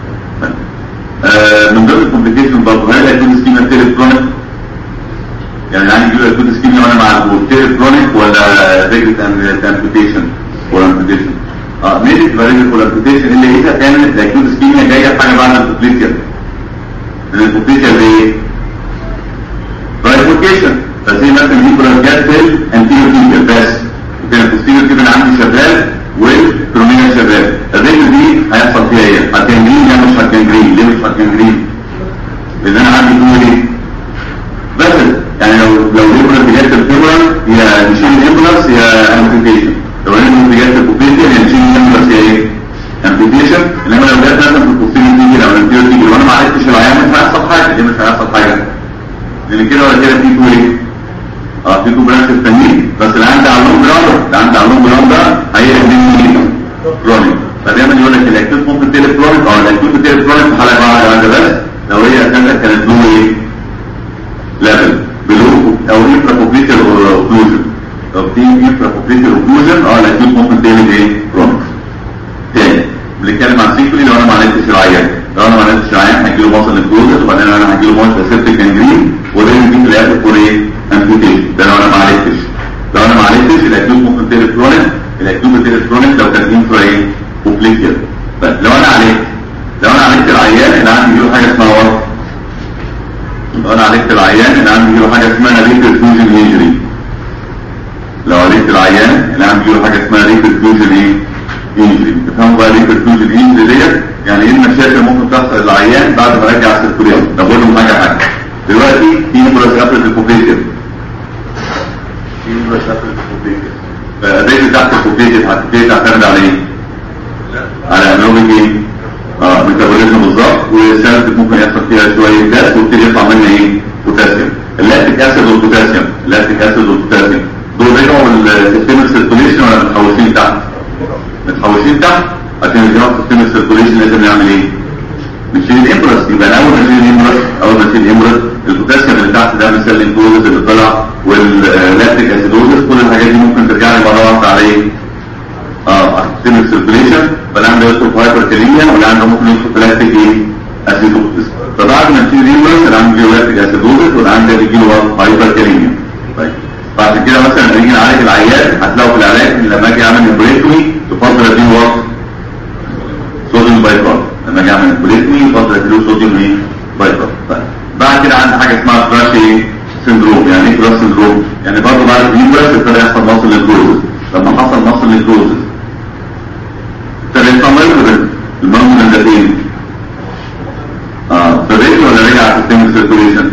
امبيتيشن برضه هل الاكيوت اسكيميا بتقلب كرونيك؟ يعني عندي يجيله اكيوت اسكيميا وانا مع الجول بتقلب كرونيك ولا ريجريت امبيتيشن ولا امبيتيشن؟ اه ميديك تبقى ريجريت ولا امبيتيشن اللي هي كانت الاكيوت اسكيميا جايه في حاجه بعد الكوبليكيا لان الكوبليكيا دي ايه؟ بايفوركيشن فزي مثلا دي كلها جت في الانتيريور تيبيال بس وكانت السيريور تيبيال عندي شغال والكرومينا شغال الرجل دي هيحصل فيها ايه؟ هتجنجرين يا مش هتجنجرين ليه مش هتجنجرين؟ لان انا عندي دول ايه؟ بس يعني لو لو الامبولانس جت الفيبرال يا نشيل الامبولانس يا امبيتيشن لو الامبولانس جت الكوبيتيا يا نشيل الامبولانس يا ايه؟ امبيتيشن انما لو جت مثلا في الكوبيتيا تيجي او الانتيريور تيجي وانا ما عرفتش العيان مش هيحصل حاجه ليه مش هيحصل حاجه؟ لان كده ولا كده في تو ايه؟ اه في تو برانش التانيين بس اللي عندي على اللونج راوند اللي عندي على اللونج راوند ده هيقلب مني كرونيك فدايما يقول لك الاكيوت ممكن تقلب كرونيك اه الاكيوت بتقلب كرونيك في حاله واحده بس لو هي اساسا كانت لو ايه؟ ليفل بلو او انفرا كوبليتر اوكلوجن لو في انفرا كوبليتر اوكلوجن اه الاكيوت ممكن تقلب ايه؟ كرونيك تاني بنتكلم عن سيكولي لو انا ما عالجتش العيان لو انا ما عالجتش العيان هيجي له مصل نكروزس وبعدين انا هيجي له مصل سيبتيك جانجرين وده يجي في الاخر فور ايه؟ امبيوتيشن ده لو انا ما عالجتش لو انا ما عالجتش الاكيوت ممكن تقلب كرونيك الاكيوت بتقلب كرونيك لو كان انفرا ايه؟ كوبليتر بس لو انا عالجت لو انا عالجت العيان اللي عندي له حاجه اسمها ورم لو انا عالجت العيان اللي عندي له حاجه اسمها ريبرفيوجن انجري لو عالجت العيان اللي عندي له حاجه اسمها ريبرفيوجن ايه انجري تفهموا بقى ريبرفيوجن انجري ديت يعني ايه المشاكل ممكن تحصل للعيان بعد ما رجع السيركوليشن ده بقول لهم حاجه حاجه دلوقتي في نمبرس قفلت الكوبليتر في نمبرس قفلت الكوبليتر فالريت تحت الكوبليتر هتبتدي تعتمد على ايه؟ على انوميك ايه؟ اه ميتابوليزم بالظبط والسيرفت ممكن يحصل فيها شويه جاز ويبتدي يطلع منها ايه؟ بوتاسيوم اللاكتيك اسيد والبوتاسيوم اللاكتيك اسيد والبوتاسيوم دول رجعوا السيستم السيركوليشن ولا متحوشين تحت؟ متحوشين تحت عشان يرجعوا سيستم السيركوليشن لازم نعمل ايه؟ نشيل الامبرس يبقى انا اول ما نشيل الامبرس اول ما نشيل الامبرس البوتاسيوم اللي تحت ده مثال الانكلوزس اللي طلع واللاكتيك اسيدوزس كل الحاجات دي ممكن ترجع لي مره واحده على ايه؟ اه سيستم السيركوليشن فاللي عنده يدخل في هايبركاليميا واللي عنده ممكن يدخل في لاكتيك ايه؟ اسيدوزس فبعد ما نشيل الامبرس اللي عنده لاكتيك اسيدوزس واللي عنده يجي له هايبركاليميا طيب فعشان كده مثلا لما نيجي نعالج العيان هتلاقوا في العلاج إن لما اجي اعمل امبريتومي تفضل اديله وقت صوديوم بايكارب لما اجي اعمل امبريتومي يفضل اديله صوديوم ايه بايكارب طيب بعد كده عندي حاجه اسمها كراش ايه سندروم يعني ايه كراش سندروم يعني برضه بعد الامبرس ابتدى يحصل مصل نيكروزس لما حصل مصل نيكروزس ابتدى يحصل مايكروزس المرض ده فين؟ اه فبيت ولا رجع على سيستم السيركوليشن؟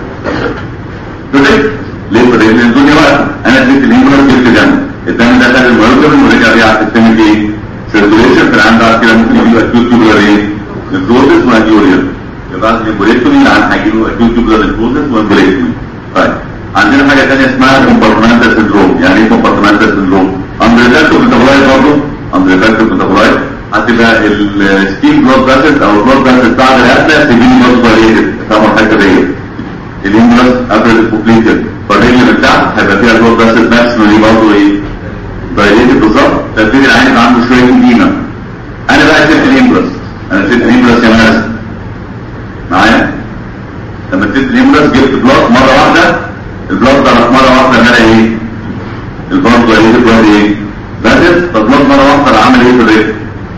فبيت ليه فبيت؟ لان الدنيا واقفه انا اديت الامبرس جبت دم الدم ده خد المايكروزس ورجع بيه على سيستم ايه؟ سيركوليشن في العام بعد كده ممكن يجيله اكيوت تيوبولار ايه؟ نيكروزس وهيجيله يبقى الامبوليكتومي العام هيجيله اكيوت تيوبولار نيكروزس وامبوليكتومي طيب عندنا حاجه ثانيه اسمها كومبارتمنتال سندروم يعني ايه كومبارتمنتال سندروم اندريفاكتور ميتابولايت برضه اندريفاكتور ميتابولايت هتبقى الستيم بلاد فاسد او البلاد فاسد بعد القتله سيبين برضه فاريتد فاهموا الحته ديت الامبرس قبل الكوبليتد فالريجن بتاعها هيبقى فيها البلاد فاسد ماكسيمالي برضه ايه فاريتد بالظبط فابتدي العين يبقى عنده شويه اديمه انا بقى شلت الامبرس انا شلت الامبرس يا ناس معايا لما اديت الامبرس جبت بلاد مره واحده البلاد ده مره واحده ملا ايه البلاد ده ايه البلاد ايه بدت فالبلاد مره واحده عمل ايه في الريت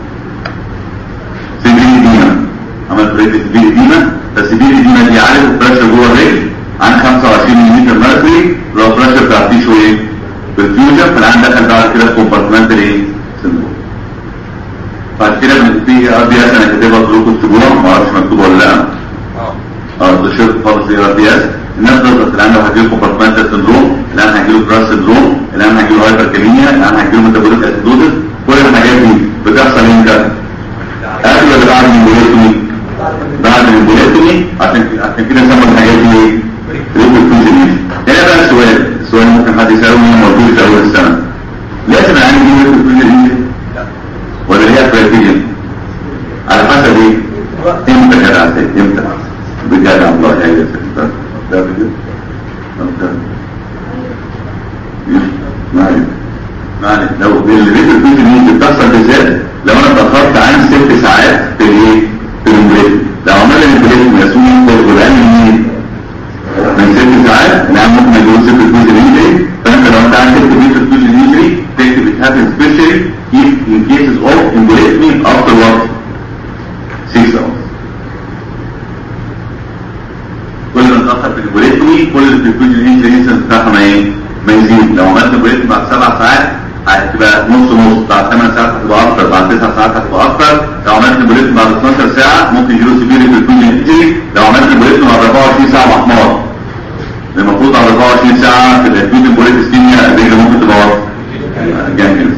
سيبيلي ديما عمل في الريت سيبيلي ديما فالسيبيلي ديما دي عارف البريشر جوه الريت عن 25 ملم ميركوري لو البريشر بتاع التيشو ايه بالفيوجن فالعين دخل بعد كده في كومبارتمنتال ايه سندروم بعد كده بنبتدي ار بي اس انا كاتبها لكم تكتبوها ما اعرفش مكتوبه ولا لا اه ده شرط خالص ايه ار بي اس الناس تقدر الان لو هيجيله كومبارتمنتال سندروم الان هيجيله كراس سندروم الان هيجيله هايبركاليميا الان هيجيله ميتابوليك اسيدوزس كل الحاجات دي بتحصل امتى؟ قبل ولا بعد الامبوليتومي؟ بعد الامبوليتومي عشان عشان كده سموا الحاجات دي ايه؟ ريبرفيوجن هنا بقى السؤال السؤال ممكن حد يساله مين موجود في اول السنه لازم العين دي ريبرفيوجن ولا هي كرايتيريا؟ على حسب ايه؟ امتى كده عسل امتى؟ بجد الله يا سيدي ده بجد معلش معلش لو الريت الفيجن دي بتحصل بالذات لو انا اتاخرت عن ست ساعات في الايه؟ في الامبريد لو عمل لي الامبريد مسؤول في البوليتومي كل البرفيوجن انسنس بتاعها ما ايه؟ ما يزيد لو عملت بوليتومي بعد سبع ساعات هتبقى نص نص بعد 8 ساعات هتبقى اكتر بعد 9 ساعات هتبقى اكتر لو عملت بوليتومي بعد 12 ساعه ممكن يجيله سيفير برفيوجن انجري لو عملت بوليتومي بعد 24 ساعه مع حمار المفروض على 24 ساعه في الاكيوت بوليت اسكيميا الرجل ممكن تبقى جانجلز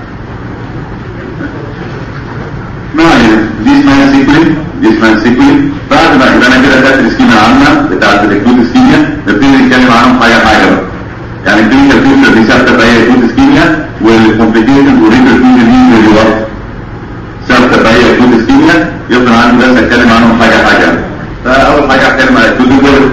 ما علينا دي اسمها سيكولين دي اسمها سيكولين بعد ما يبقى انا كده خدت الاسكيميا العامه بتاعت الاكيوت اسكيميا نبتدي نتكلم عنهم حاجه حاجه بقى يعني الكلينيكال فيوتشر دي ثابته في اي اكيوت اسكيميا والكومبليكيشن والريفر فيوجن دي اللي هو ثابته في اي اكيوت اسكيميا يفضل عندي بس اتكلم عنهم حاجه حاجه فاول حاجه هتكلم على الاكيوت بوليت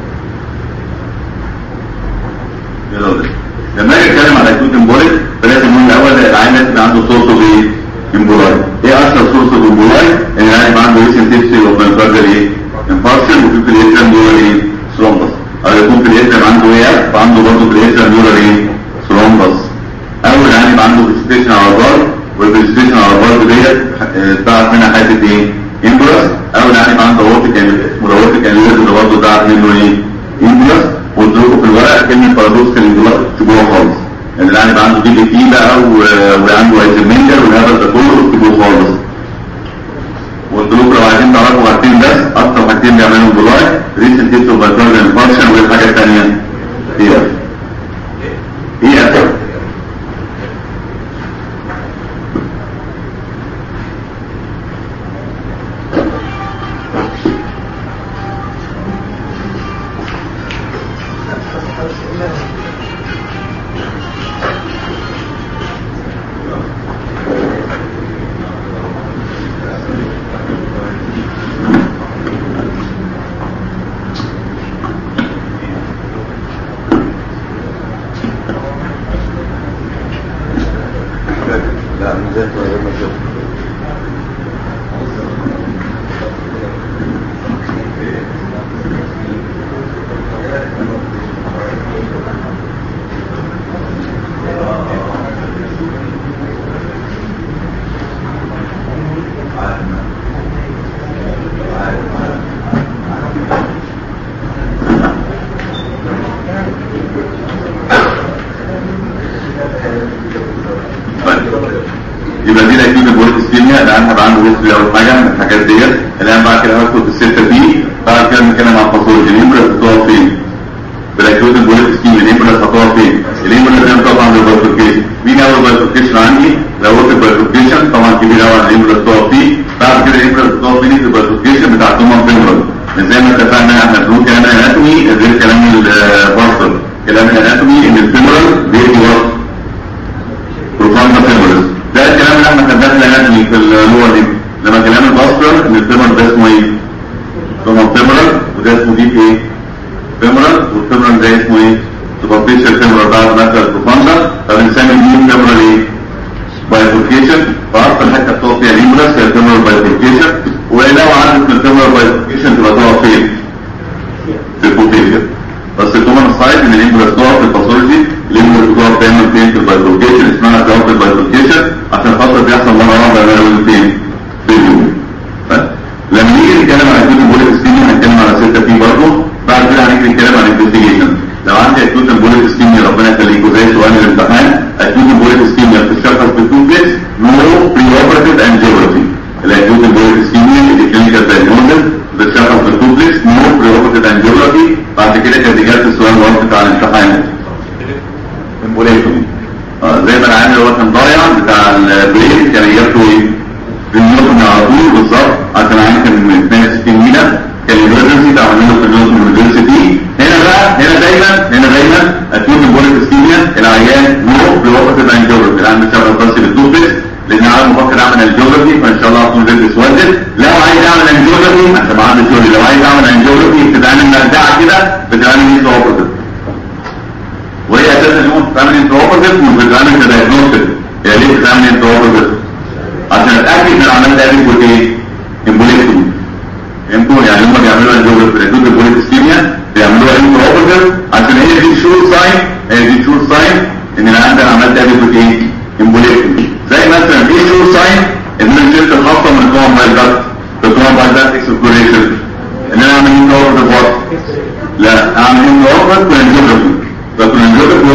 لما اجي اتكلم على اكيوت امبوليك فلازم نقول الاول العيان لازم يبقى عنده سورس اوف ايه؟ امبولاي ايه اشهر سورس اوف امبولاي؟ ان العيان يبقى عنده ريسنت هيستري اوف مايكارديال ايه؟ امبارشن وفي في الاتريم دولار ايه؟ ثرومبس او يكون في الاتريم عنده ايه؟ فعنده برضه في الاتريم دولار ايه؟ ثرومبس اول العيان يبقى عنده فيجيتيشن على البار والفيجيتيشن على البار ديت تعرف منها حته ايه؟ امبولاس اول العيان يبقى عنده اورتيك اسمه اورتيك انيوريزم ده برضه تعرف منه ايه؟ امبولاس قلت لكم في الورق كلمه بارادوكسال انجولاس تكتبوها خالص يعني اللي عنده عنده دي بي تي بقى و- وعنده ايزمنجر والهبل ده كله اكتبوه خالص وقلت لكم لو عايزين تعرفوا حاجتين بس اكتر حاجتين بيعملوا بولاي ريسنت هيستو فايتوريال انفاركشن وايه الحاجه الثانيه؟ ايه ايه اكتر؟ لا من ذات غير مجهول يبقى دي الاكيد بوليت اسكيميا الان هيبقى عنده هيستوري اول حاجه من الحاجات ديت الان بعد كده هدخل في السته دي بعد كده نتكلم عن الباثولوجي الامبرس بتقف فين؟ بالاكيوت بوليت اسكيميا الامبرس هتقف فين؟ الامبرس ده طبعا بالبايفوركيشن مين اول بايفوركيشن عندي؟ لو قلت البايفوركيشن طبعا كبير قوي الامبرس تقف فيه بعد كده الامبرس بتقف فين في البايفوركيشن بتاع التومان فيمورال زي ما اتفقنا احنا بنقول كلام الاناتومي غير كلام البارسل كلام الاناتومي ان الفيمورال بيجي وسط بروفاندا فيمورس ده الكلام اللي احنا خدناه في الاناتومي في اللور دي لما كلام الباسكر ان الفيمور ده اسمه ايه؟ فيمور فيمورال وده اسمه ديب ايه؟ فيمورال والفيمورال ده اسمه ايه؟ سوبرفيشال فيمورال بعد ما نزل البروفاندا فبنسمي دي فيمورال ايه؟ بايفوركيشن فاكتر حته بتقف فيها الامبرس هي الفيمورال بايفوركيشن ولو عندك من الفيمورال بايفوركيشن تبقى تقف فين؟ في البوتيشن بس الكومن سايد ان الامبرس تقف في الباثولوجي الامبرس بتقف دايما فين في البايفوركيشن اسمها تقف في البايفوركيشن عشان خاطر بيحصل مره واحده بقى فين؟ في اليوم بس لما نيجي نتكلم على اكيوت بوليت اسكيميا هنتكلم على سته بي برضه بعد كده هنيجي نتكلم عن انفستيجيشن لو عندي اكيوت بوليت اسكيميا ربنا يخليكم زي سؤال الامتحان اكيوت بوليت اسكيميا بتشخص بالدوبلكس نو بري اوبراتيف انجيوجرافي الاكيوت بوليت اسكيميا دي كلينيكال دايجنوستس بتشخص بالدوبلكس نو بري اوبراتيف انجيوجرافي بعد كده كانت اجابه السؤال الوقت بتاع الامتحان امبوليتومي آه زي ما العامل هو كان ضايع بتاع البرين كان اجابته ايه؟ بالنيوتن على طول بالظبط عشان العامل كان من 62 ميلا كان اليونيفرسيتي تعمل له في النيوتن يونيفرسيتي هنا بقى هنا دايما هنا دايما اكيوت امبوليك اسكيميا العيان نو بوقت الانجيوجرافي العامل شغال راسي بالدوبلكس لان انا بفكر اعمل انجيوجرافي فان شاء الله هكون ريد اسودد لو عايز اعمل انجيوجرافي عشان ما حدش يقول لي لو عايز اعمل انجيوجرافي بتتعمل مرجعه كده بتتعمل ميز اوبرتيف وهي اساسا يوم بتتعمل انت اوبرتيف مش بتتعمل كدايجنوستيك هي ليه بتتعمل انت اوبرتيف عشان اتاكد ان العمل ده بيكون ايه؟ امبوليكتومي فهمتوا يعني هم بيعملوا انجيوجرافي في الاكيوت امبوليك اسكيميا بيعملوها انت اوبرتيف عشان هي دي شور ساين هي دي شور ساين ان العمل ده العمل ده بيكون ايه؟ امبوليكتومي زي مثلا في شور ساين ان انا شلت الخطه من الكوم بايدكت الكوم بايدكت اكسبلوريشن ان انا اعمل انت اوبرتيف وات لا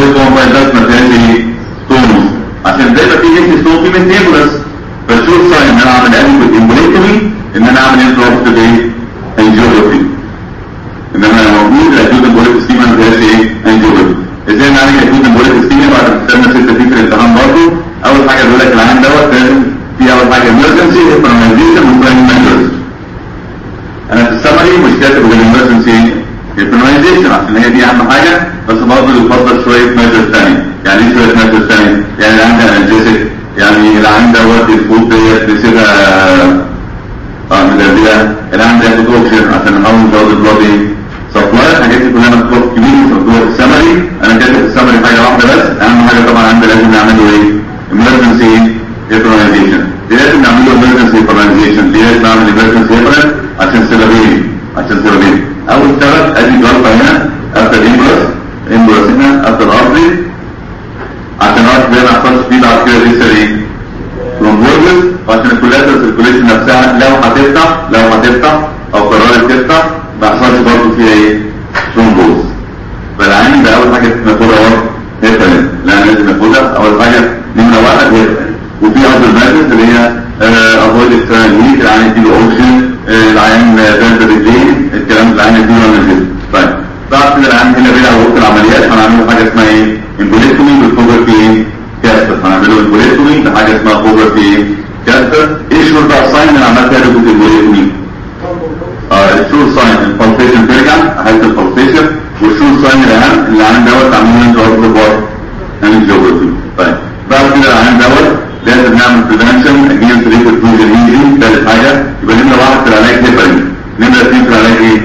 ستون بايلات ما فيهاش ايه ستونز عشان زي ما في هيك ستون في مينتيبولس فالشور ساين ان انا اعمل اديكوت امبوليكتومي ان انا اعمل انتروبتيف ايه انجيوجرافي انما موجود الاكيوت امبوليك سكيما ما فيهاش ايه انجيوجرافي ازاي نعالج الاكيوت امبوليك سكيما بعد ما استنى ستة فيه في الامتحان برضه اول حاجه بيقول لك العين دوت لازم في اول حاجه emergency هيبرمنتيشن وستراين ميجرز انا في السمري مش كاتب غير emergency هيبرمنتيشن عشان هي دي اهم حاجه بس برضه يفضل شويه ميجرز ثانيه يعني ايه شويه ميجرز ثانيه؟ يعني العين ده انرجيتك يعني العين دوت الفود ديت نسيبها اه مدرديه العين ده ياخد اوكسجين عشان نحاول نزود البلاد سبلاي الحاجات دي كلها مكتوب كبير في موضوع السمري انا كاتب في السمري حاجه واحده بس اهم حاجه طبعا عندنا لازم نعمله ايه؟ emergency heparinization دي لازم نعمله emergency heparinization دي لازم نعمل emergency heparin عشان سببين عشان سببين اول سبب ادي جلطه هنا after imbrus imbrus هنا after artery عشان الارض ده ما يحصلش فيه بعد كده لسه ايه؟ ترومبوزس وعشان الكولاتر سيركوليشن نفسها لو هتفتح لو هتفتح او قررت تفتح ما يحصلش برضه فيها ايه؟ ترومبوز فالعين ده اول حاجه ناخدها اهو هيبرين لا لازم ناخدها اول حاجه نمره واحد هيبرين وفي افضل مادة اللي هي افويد اكسترنال هيت العين يديله اوكسجين العين بنت رجلين الكلام ده العين يديله من طيب بعد كده العين هنا بيلعب وقت العمليات هنعمل حاجه اسمها ايه؟ امبوليكتومي بالفوجر في ايه؟ كاستر هنعمله امبوليكتومي لحاجه اسمها فوجر في ايه؟ كاستر ايه شور بقى الساين اللي عملتها له امبوليكتومي؟ اه الشور ساين البالبيشن ترجع حاله البالبيشن والشور ساين الاهم اللي عند دوت عاملين انت اوف بار انجيوجرافي طيب بعد كده العين دوت لازم نعمل بريفنشن اجينست ريتد فوجن انجري ثالث حاجه يبقى نمره واحد في العلاج هيبرين نمره اثنين في العلاج ايه؟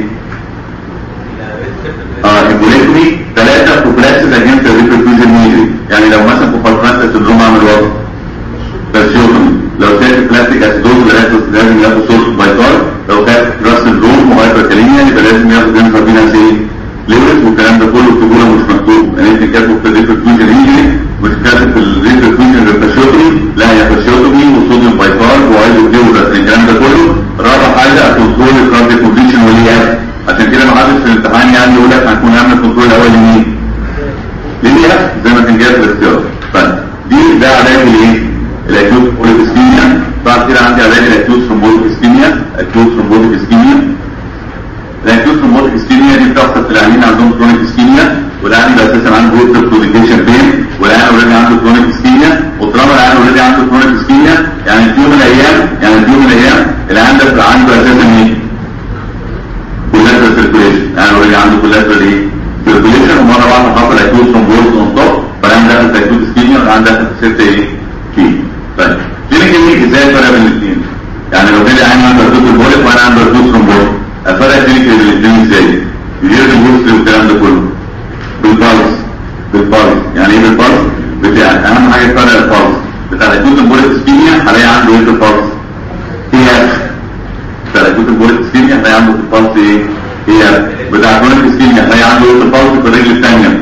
اه امبوليكتومي ثلاثه بروفلاكسس اجينست ريتد فوجن انجري يعني لو مثلا بروفلاكسس سندروم عامل وضع فاسيوتومي لو كانت بلاستيك اسيدوز لازم ياخد سورس بايتار لو كانت راس سندروم وهايبركاليميا يبقى لازم ياخد انترفينانس ايه ليوريس والكلام ده كله كتبوله مش مكتوب يعني انت كاتبه في الريفرفيوجن انجري مش كاتب في الريفرفيوجن ريفرشيوتومي لا هي فاشيوتومي وصوديوم بايتار وايزو ديوزس الكلام ده كله رابع حاجه كنترول الكارديو كونديشن واللياف عشان كده ما حدش في الامتحان يعني يقول لك هنكون عامل كنترول الاول لمين؟ للياف زي ما كان جاي في الاختيار طيب دي ده علاج الايه؟ الاكيوت بوليك اسكيميا بعد كده عندي علاج الاكيوت ثرومبوتيك اسكيميا اكيوت ثرومبوتيك اسكيميا الاكيوت ثرومبوتيك اسكيميا دي بتحصل في العيانين عندهم كرونيك اسكيميا والعيان يبقى اساسا عنده هيبر كوديكيشن بين والعيان اوريدي عنده كرونيك اسكيميا وطالما العيان اوريدي عنده كرونيك اسكيميا يعني في يوم من الايام يعني في يوم من الايام العيان ده عنده اساسا ايه؟ كولاترال سيركوليشن يعني اوريدي عنده كولاترال ايه؟ سيركوليشن ومره واحده حصل اكيوت ثرومبوز اون توب فالعيان دخل في اكيوت اسكيميا والعيان دخل في ست ايه؟ فيه طيب كلينيكال ازاي الفرق بين الاثنين؟ يعني لو كده عين عنده اكيوت ثرومبوز وانا عنده اكيوت ثرومبوز الفرق كلينيكال بين الاثنين ازاي؟ يجيب البوست والكلام ده كله بالبالس بالبالس يعني ايه بالبالس؟ بتاع اهم حاجه الفرق البالس بتاع الاكيوت ثرومبوز اسكيميا هلاقي عنده ايه في البالس؟ هي بتاع الاكيوت ثرومبوز اسكيميا هلاقي عنده في البالس ايه؟ هي بتاع كرونيك اسكيميا هلاقي عنده ايه في البالس في الرجل الثانيه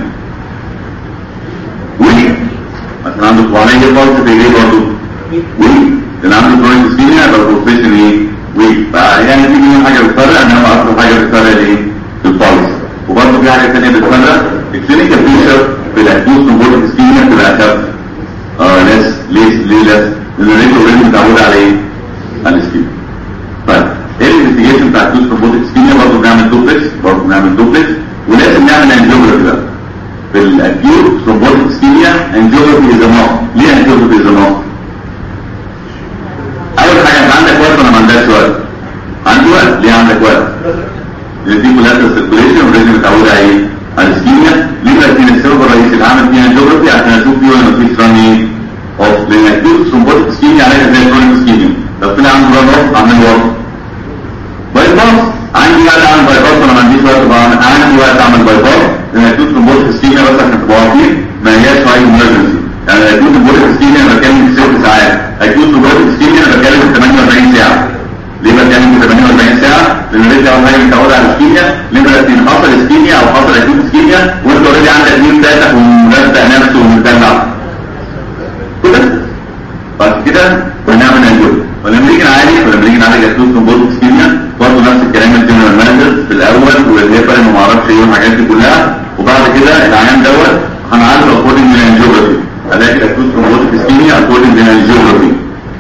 وي مثلا عنده صباعين بالس في ايه برضه؟ وي اللي عنده كرونيك اسكيميا يبقى البروفيشن ايه؟ وي فيعني دي من حاجه بتفرق انما اكتر حاجه بتفرق الايه؟ البالس وبرضه في حاجه ثانيه بتفرق الكلينيكال بيشر في الاكيوت ثرومبوتيك اسكيميا بتبقى اخف اه ليس ليه ليه ليس؟ لان الريت اوريدي متعود على ايه؟ على الاسكيميا طيب ايه الانفستيجيشن بتاع الاكيوت ثرومبوتيك اسكيميا برضه بنعمل دوبلكس برضه بنعمل دوبلكس ولازم نعمل انجيوجرافي بقى في الاكيوت ثرومبوتيك اسكيميا انجيوجرافي از ماست ليه انجيوجرافي از ماست؟ اول حاجه انت عندك وقت ولا ما عندكش وقت؟ عندي وقت ليه عندك وقت؟ لان دي كلها سيركوليشن ولازم متعود على ايه؟ على الاسكيميا ليه بقى كان السبب الرئيسي اللي عمل فيها انجيوجرافي عشان اشوف فيه ولا مفيش راني اوف لان الاكيوت ثرومبوتيك اسكيميا عليها زي الكرونيك اسكيميا لو طلع عنده ران اوف اعمل ورك باي باس عندي وقت اعمل باي باس ولا ما عنديش وقت بعمل عندي وقت اعمل باي باس لان الاكيوت ثرومبوتيك اسكيميا بس عشان تبقوا عارفين ما هياش هاي ايمرجنسي يعني الاكيوت ثرومبوتيك اسكيميا انا بتكلم في ست ساعات اكيوت ثرومبوتيك اسكيميا انا بتكلم في 48 ساعه ليه بتكلم في 48 ساعه؟ لان الرجل اول حاجه متعود على الاسكيميا نمره اثنين حصل اسكيميا او حصل اكيوت اسكيميا وانت اوريدي عندك مين فاتح ومرتب نفسه ومدلع كده بعد كده هنعمل انجو ولما نيجي نعالج ولما نيجي نعالج اكيوت ثرومبوتيك اسكيميا برضه نفس الكلام الجنرال مانجر في الاول والهيبرين وما اعرفش ايه والحاجات دي كلها وبعد كده العيان دوت هنعالجه according to angiography هلاقي الاكيوت ترومبوتيك اسكيميا according to angiography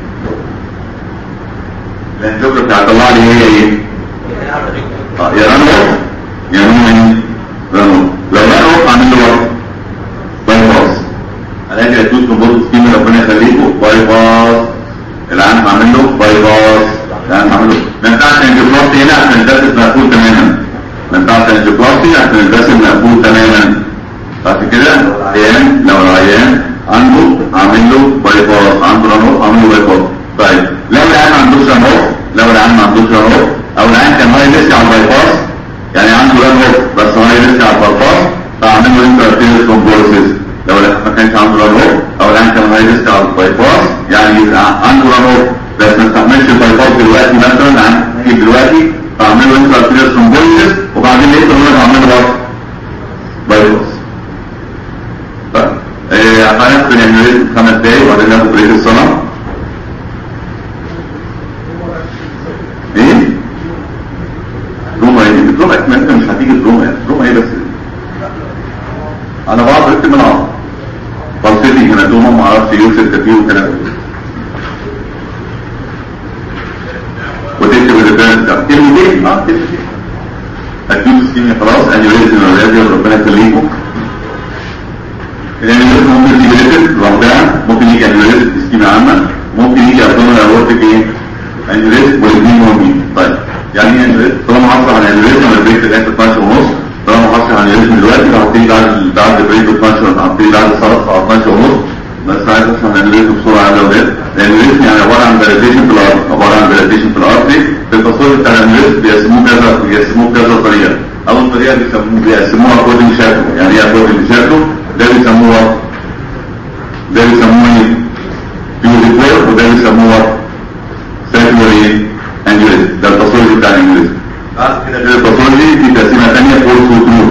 الانجيوجرافي هتطلع لي هي ايه؟ اه يا رانو يا نوم رانو لو رانو اعمل له وقت باي باس هلاقي الاكيوت ترومبوتيك اسكيميا ربنا يخليكم باي باس العام هعمل له باي باس العام هعمل له ما ينفعش انجيوبلاستي هنا عشان الدرس مقفول تماما ما ينفعش انجيوبلاستي عشان الدرس مقفول تماما بعد كده عيان لو العيان عنده عامل له باي باس عنده رانو عامل له باي باس طيب لو العيان ما عندوش رانو لو العيان ما عندوش رانو او العيان كان هاي ريسك على الباي باس يعني عنده رانو بس هاي ريسك على الباي باس فاعمل له انترفيرنس كومبوليسيس لو العيان ما كانش عنده رانو او العيان كان هاي ريسك على الباي باس يعني يبقى عنده رانو بس ما استحملش الباي باس دلوقتي مثلا العيان يجي دلوقتي فاعمل له انترفيرنس كومبوليسيس وبعدين لقيت ان انا بعمل له باي باس هناخد الانيوريزم خمس دقايق وبعدين ناخد بريك الصلاة ايه؟ روما ايه؟ روما ايه انت مش هتيجي روما روما ايه بس انا بعض اكتب من عصر فالسيتي هنا دوما ما اعرفش يوسف كتير وكلام وتكتب الريفيرنس ده كلمتين اه كلمتين اكيد سكيميا خلاص انيوريزم الراديو ربنا يخليكم الانيوريزم ممكن تيجي ريتد لوحدها ممكن يجي انيوريزم اسكيميا عامه ممكن يجي ابدومينال اورتيك ايه انيوريزم والاثنين مهمين طيب يعني ايه انيوريزم طالما حصل على انيوريزم انا بريك لغايه 12 ونص طالما حصل على انيوريزم دلوقتي هبتدي بعد بعد بريك 12 هبتدي بعد الصلاه 12 ونص بس عايز اشرح الانيوريزم بسرعه على اولاد الانيوريزم يعني عباره عن فاليديشن في الارض عباره عن فاليديشن في الارض في التصوير بتاع الانيوريزم بيقسموه كذا بيقسموه كذا طريقه اول طريقه بيسموه بيقسموها اكوردنج شكله يعني ايه اكوردنج شكله ده بيسموها ده بيسموه ايه بيوريكور وده بيسموه سيكولاري انجليزم ده التصوير بتاع الانجليزم بعد كده غير التصوير دي في تقسيمه ثانيه فورس وترو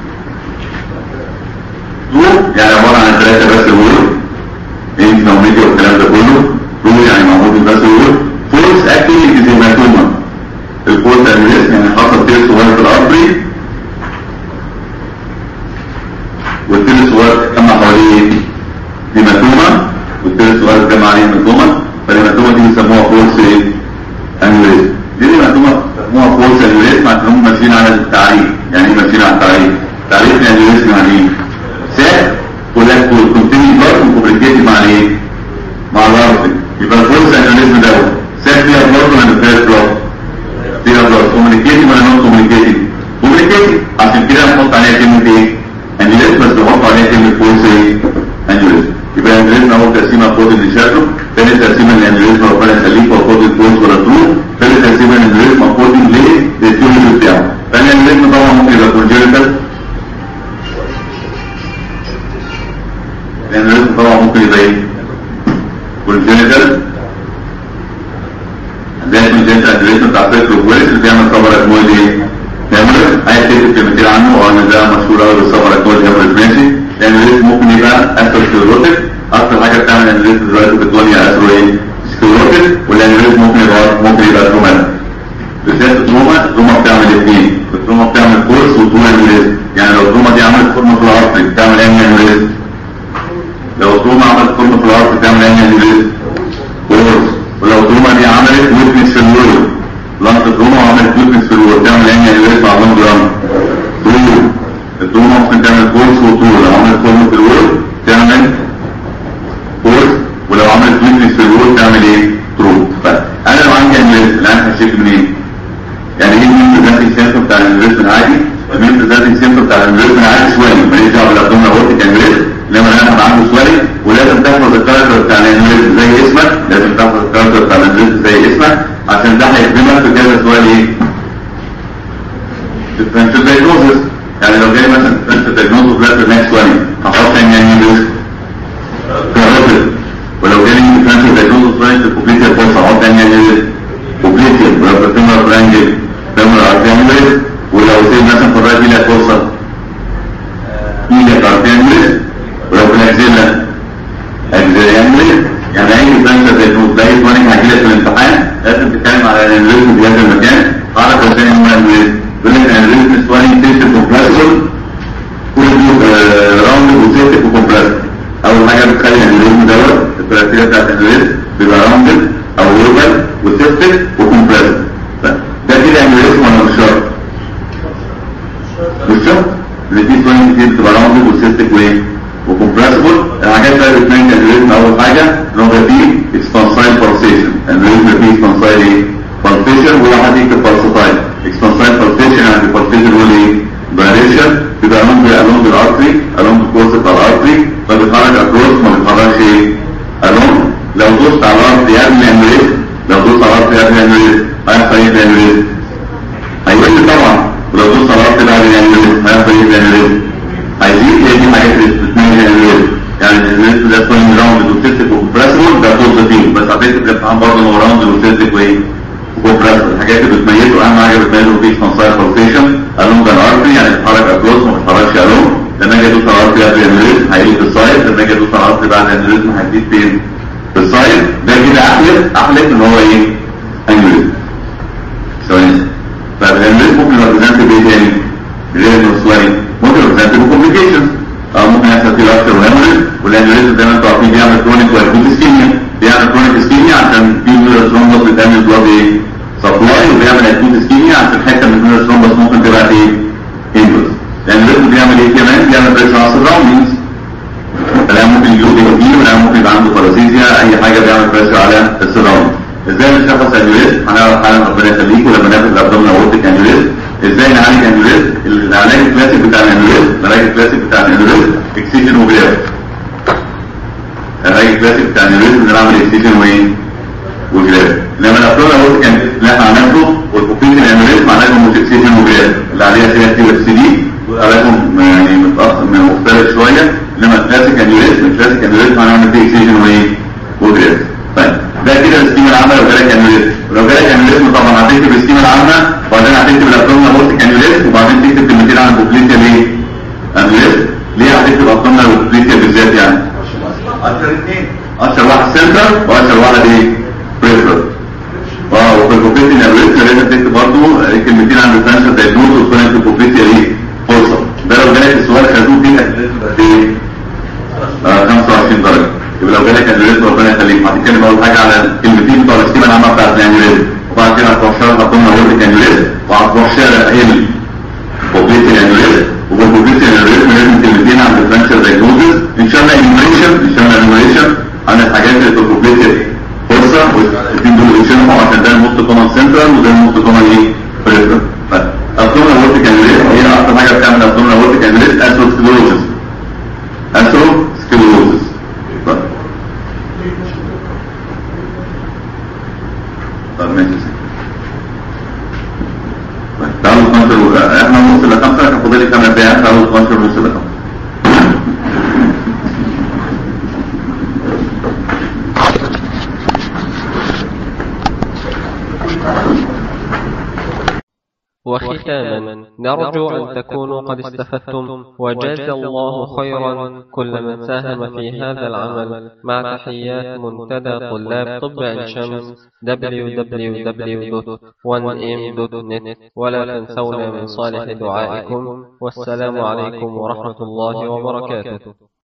ترو يعني عباره عن ثلاثه بس وول انفلاميتي والكلام ده كله ترو يعني معمول بس وول فورس اكتنج از هيماتوما الفورس انجليزم يعني حصل تير صغير في الارضي والتير الصغير كما حواليه هيماتوما والتير الصغير كما عليه هيماتوما فالهيماتوما دي بيسموها فورس انجليزم دي الهيماتوما بيسموها فورس انجليزم عشان هم ماشيين على التعريف يعني ايه ماشيين على التعريف تعريف الانجليزم يعني ايه سات كولكت والكونتيني بلاد وكوبريكيتي مع ايه مع الارض يبقى الفورس انجليزم دوت سات فيها بلاد ولا ما فيهاش بلاد فيها بلاد كوميونيكيتي ولا نون كوميونيكيتي كوميونيكيتي عشان كده هنحط عليها كلمه ايه انجليزم بس نحط عليها كلمه فورس ايه انجليزم يبقى الانجليزم اول تقسيمه كود اللي شكله ثاني تقسيمه الانجليزم ربنا يخليك هو كود الفورس ولا ترو ثالث تقسيمه الانجليزم كود ليه للتيوري بتاعه فالانجليزم طبعا ممكن يبقى كونجنتال الانجليزم طبعا ممكن يبقى ايه كونجنتال زي الكونجنتال انجليزم بتاع سيركل كويس اللي بيعمل صبر اكمول ايه هيمرج عايز تكتب كلمتين عنه هو ان ده مشهور قوي بالصبر اكمول هيمرج ماشي الانجليزم ممكن يبقى اثروسكليروتيك اكتر حاجه بتعمل الانجليزم دلوقتي في الدنيا اثرو ايه سكليروتيك والانجليزم ممكن يبقى ممكن يبقى تروما بالذات التروما التروما بتعمل اثنين التروما بتعمل كورس وتروما انجليزم يعني لو التروما دي عملت فورمه في الارض بتعمل ايه انجليزم لو التروما عملت فورمه في الارض بتعمل ايه انجليزم كورس ولو التروما دي عملت ويكنس في الوول لانت التروما عملت ويكنس في الوول تعمل ايه انجليزم على لونج ران طول التروما ممكن تعمل كورس وطول لو عملت فورمه في الوول تعمل كورس ولو عملت ويكنس في الوول تعمل ايه تروب فانا لو عندي انجليزم الان هشيك منين يعني ايه المين بريزنتنج سيمتوم بتاع الانجليزم العادي المين بريزنتنج سيمتوم بتاع الانجليزم العادي سوالي ماليش دعوه بالابدومينال اورتيك انجليزم لما انا هبقى عنده سوالي ولازم تحفظ الكاركتر بتاع الانجليزم زي اسمك لازم تحفظ الكاركتر بتاع الانجليزم زي اسمك عشان ده هيخدمك في كذا سؤال ايه differential diagnosis يعني لو جاي مثلا differential diagnosis لا في next one هحط ان انجليزم كاروتيد ولو جالي differential diagnosis لا في كوبليتير بوكس هحط ان انجليزم كوبليتير ولو في التمر ترانجل تمر ارتيانجلز ولو زي مثلا في الرايت ليها فرصه ايدك ارتيانجلز ولو في الاكزيلا اكزيليانجلز يعني اي differential diagnosis ده يسوانك هجيلك في الامتحان لازم تتكلم على الانجليزم في هذا المكان اعرف ازاي هم الانجليزم يقول لك الانجليزم سوانك تيشن كومبلاسون كل راوند وسيتك وكومبلاسون ان في سوين كتير بتبقى راوندد وسيستك وايه وكومبريسبل الحاجات اللي بتبين الانوريزم اول حاجه ان هو فيه اكسبانسايل بالسيشن الانوريزم فيه اكسبانسايل ايه بالسيشن وواحد يكتب بالسيتايل اكسبانسايل بالسيشن يعني بالسيشن هو ايه دايريشن بيبقى along along الارتري along الكورس بتاع الارتري فبيتحرك اكروس ما بيتحركش ايه along لو دوست على الارتري قبل الانوريزم لو دوست على الارتري قبل الانوريزم هيحصل ايه الانوريزم هيقل طبعا ولو دوست على الارتري بعد الانوريزم هيحصل ايه الانوريزم هيزيد هي دي حاجات اللي بتتميز الانوريزم يعني الانوريزم ده كوين راوند وسيستك وكومبريسبل ده بوزيتيف بس على فكره الامتحان برضه هو راوند وسيستك وايه وكومبريسبل الحاجات اللي بتميزه اهم حاجه بتميزه في سبونساير فورتيشن الون ده الارتري يعني بيتحرك اكروس ما بيتحركش الون لما اجي ادوس على الارتري قبل الانوريزم هيجي في السايد لما اجي ادوس على الارتري بعد الانوريزم هيزيد فين في السايد ده كده احلف احلف ان هو ايه انوريزم ثواني فالانوريزم ممكن يريبريزنت بايه تاني غير انه سواري ممكن يريبريزنت بكومبليكيشنز اه ممكن يحصل فيه لاكتر وهيموريز والانوريزم زي ما انتوا عارفين بيعمل كرونيك واكوت اسكيميا بيعمل كرونيك اسكيميا عشان في ثرومبس بتعمل بلاد ايه سبلاي وبيعمل اكوت اسكيميا عشان حته من الثرومبس ممكن تبقى ايه انفلس الانوريزم بيعمل ايه كمان بيعمل بريشر على السراوندينجز الان ممكن يجيله ديكوتين والان ممكن يبقى عنده بارازيزيا اي حاجه بيعمل بريشر على السراوندينج ازاي نشخص انوريزم هنعرف حالا ربنا يخليكم لما ناخد الابدومين اورتيك انوريزم ازاي نعالج انوريزم العلاج الكلاسيك بتاع الانوريزم العلاج الكلاسيك بتاع الانوريزم اكسيجن وجراف العلاج الكلاسيك بتاع الانوريزم نعمل اكسيجن وايه وجراف لما الابدومين اورتيك انوريزم اللي احنا عملته والبوبيشن انوريزم علاجهم مش اكسيجن وجراف اللي عليها سي اس تي واف سي دي علاجهم يعني متأخر مختلف شويه انما الكلاسيك انوريزم الكلاسيك انوريزم هنعمل فيه اكسيجن وايه وجراف طيب ده كده السكيما العامه لو جالك انوريزم ولو جالك انوريزم طبعا هتكتب السكيما العامه وبعدين هتكتب الابدومين اورتيك انوريزم وبعدين تكتب كلمتين عن البوبليتيا ليه انوريزم ليه هتكتب ابدومين والبوبليتيا بالذات يعني اشهر اثنين اشهر واحد سنتر واشهر واحد ايه بريفرال اه وفي البوبليتيا انوريزم لازم تكتب برضه كلمتين عن الديفرنشال دايجنوز وكونت البوبليتيا ايه فرصه ده لو جالك السؤال خدوه فيه قد ايه آه 25 درجه يبقى لو جالك انوريزم ربنا يخليك هتتكلم اول حاجه على الكلمتين بتوع السكيما العامه بتاعت الانوريزم وبعد كده هتروح شارع هتقوم اوريك انوريزم وهتروح شارع ال بوبليت الانوريزم وبالبوبليت الانوريزم لازم كلمتين عن الديفرنشال دايجنوزز ان شاء الله انيميشن ان شاء الله انيميشن عن الحاجات اللي في البوبليت فرصه والاثنين دول يشرحوا عشان ده الموست كومن سنترال وده الموست كومن ايه بريفرال ابدومينال اورتيك انوريزم هي اكتر حاجه بتعمل ابدومينال اورتيك انوريزم اثروسكلوروسس اثروسكلوروسس طب ماشي طيب تعالوا 12 احنا نوصل لخمسه كان فاضل لي خمس دقايق تعالوا 12 نوصل لخمسه وختاما نرجو أن تكونوا قد استفدتم وجاز الله خيرا كل من ساهم في هذا العمل مع تحيات منتدى طلاب طب عين شمس www.1m.net ولا تنسونا من صالح دعائكم والسلام عليكم ورحمة الله وبركاته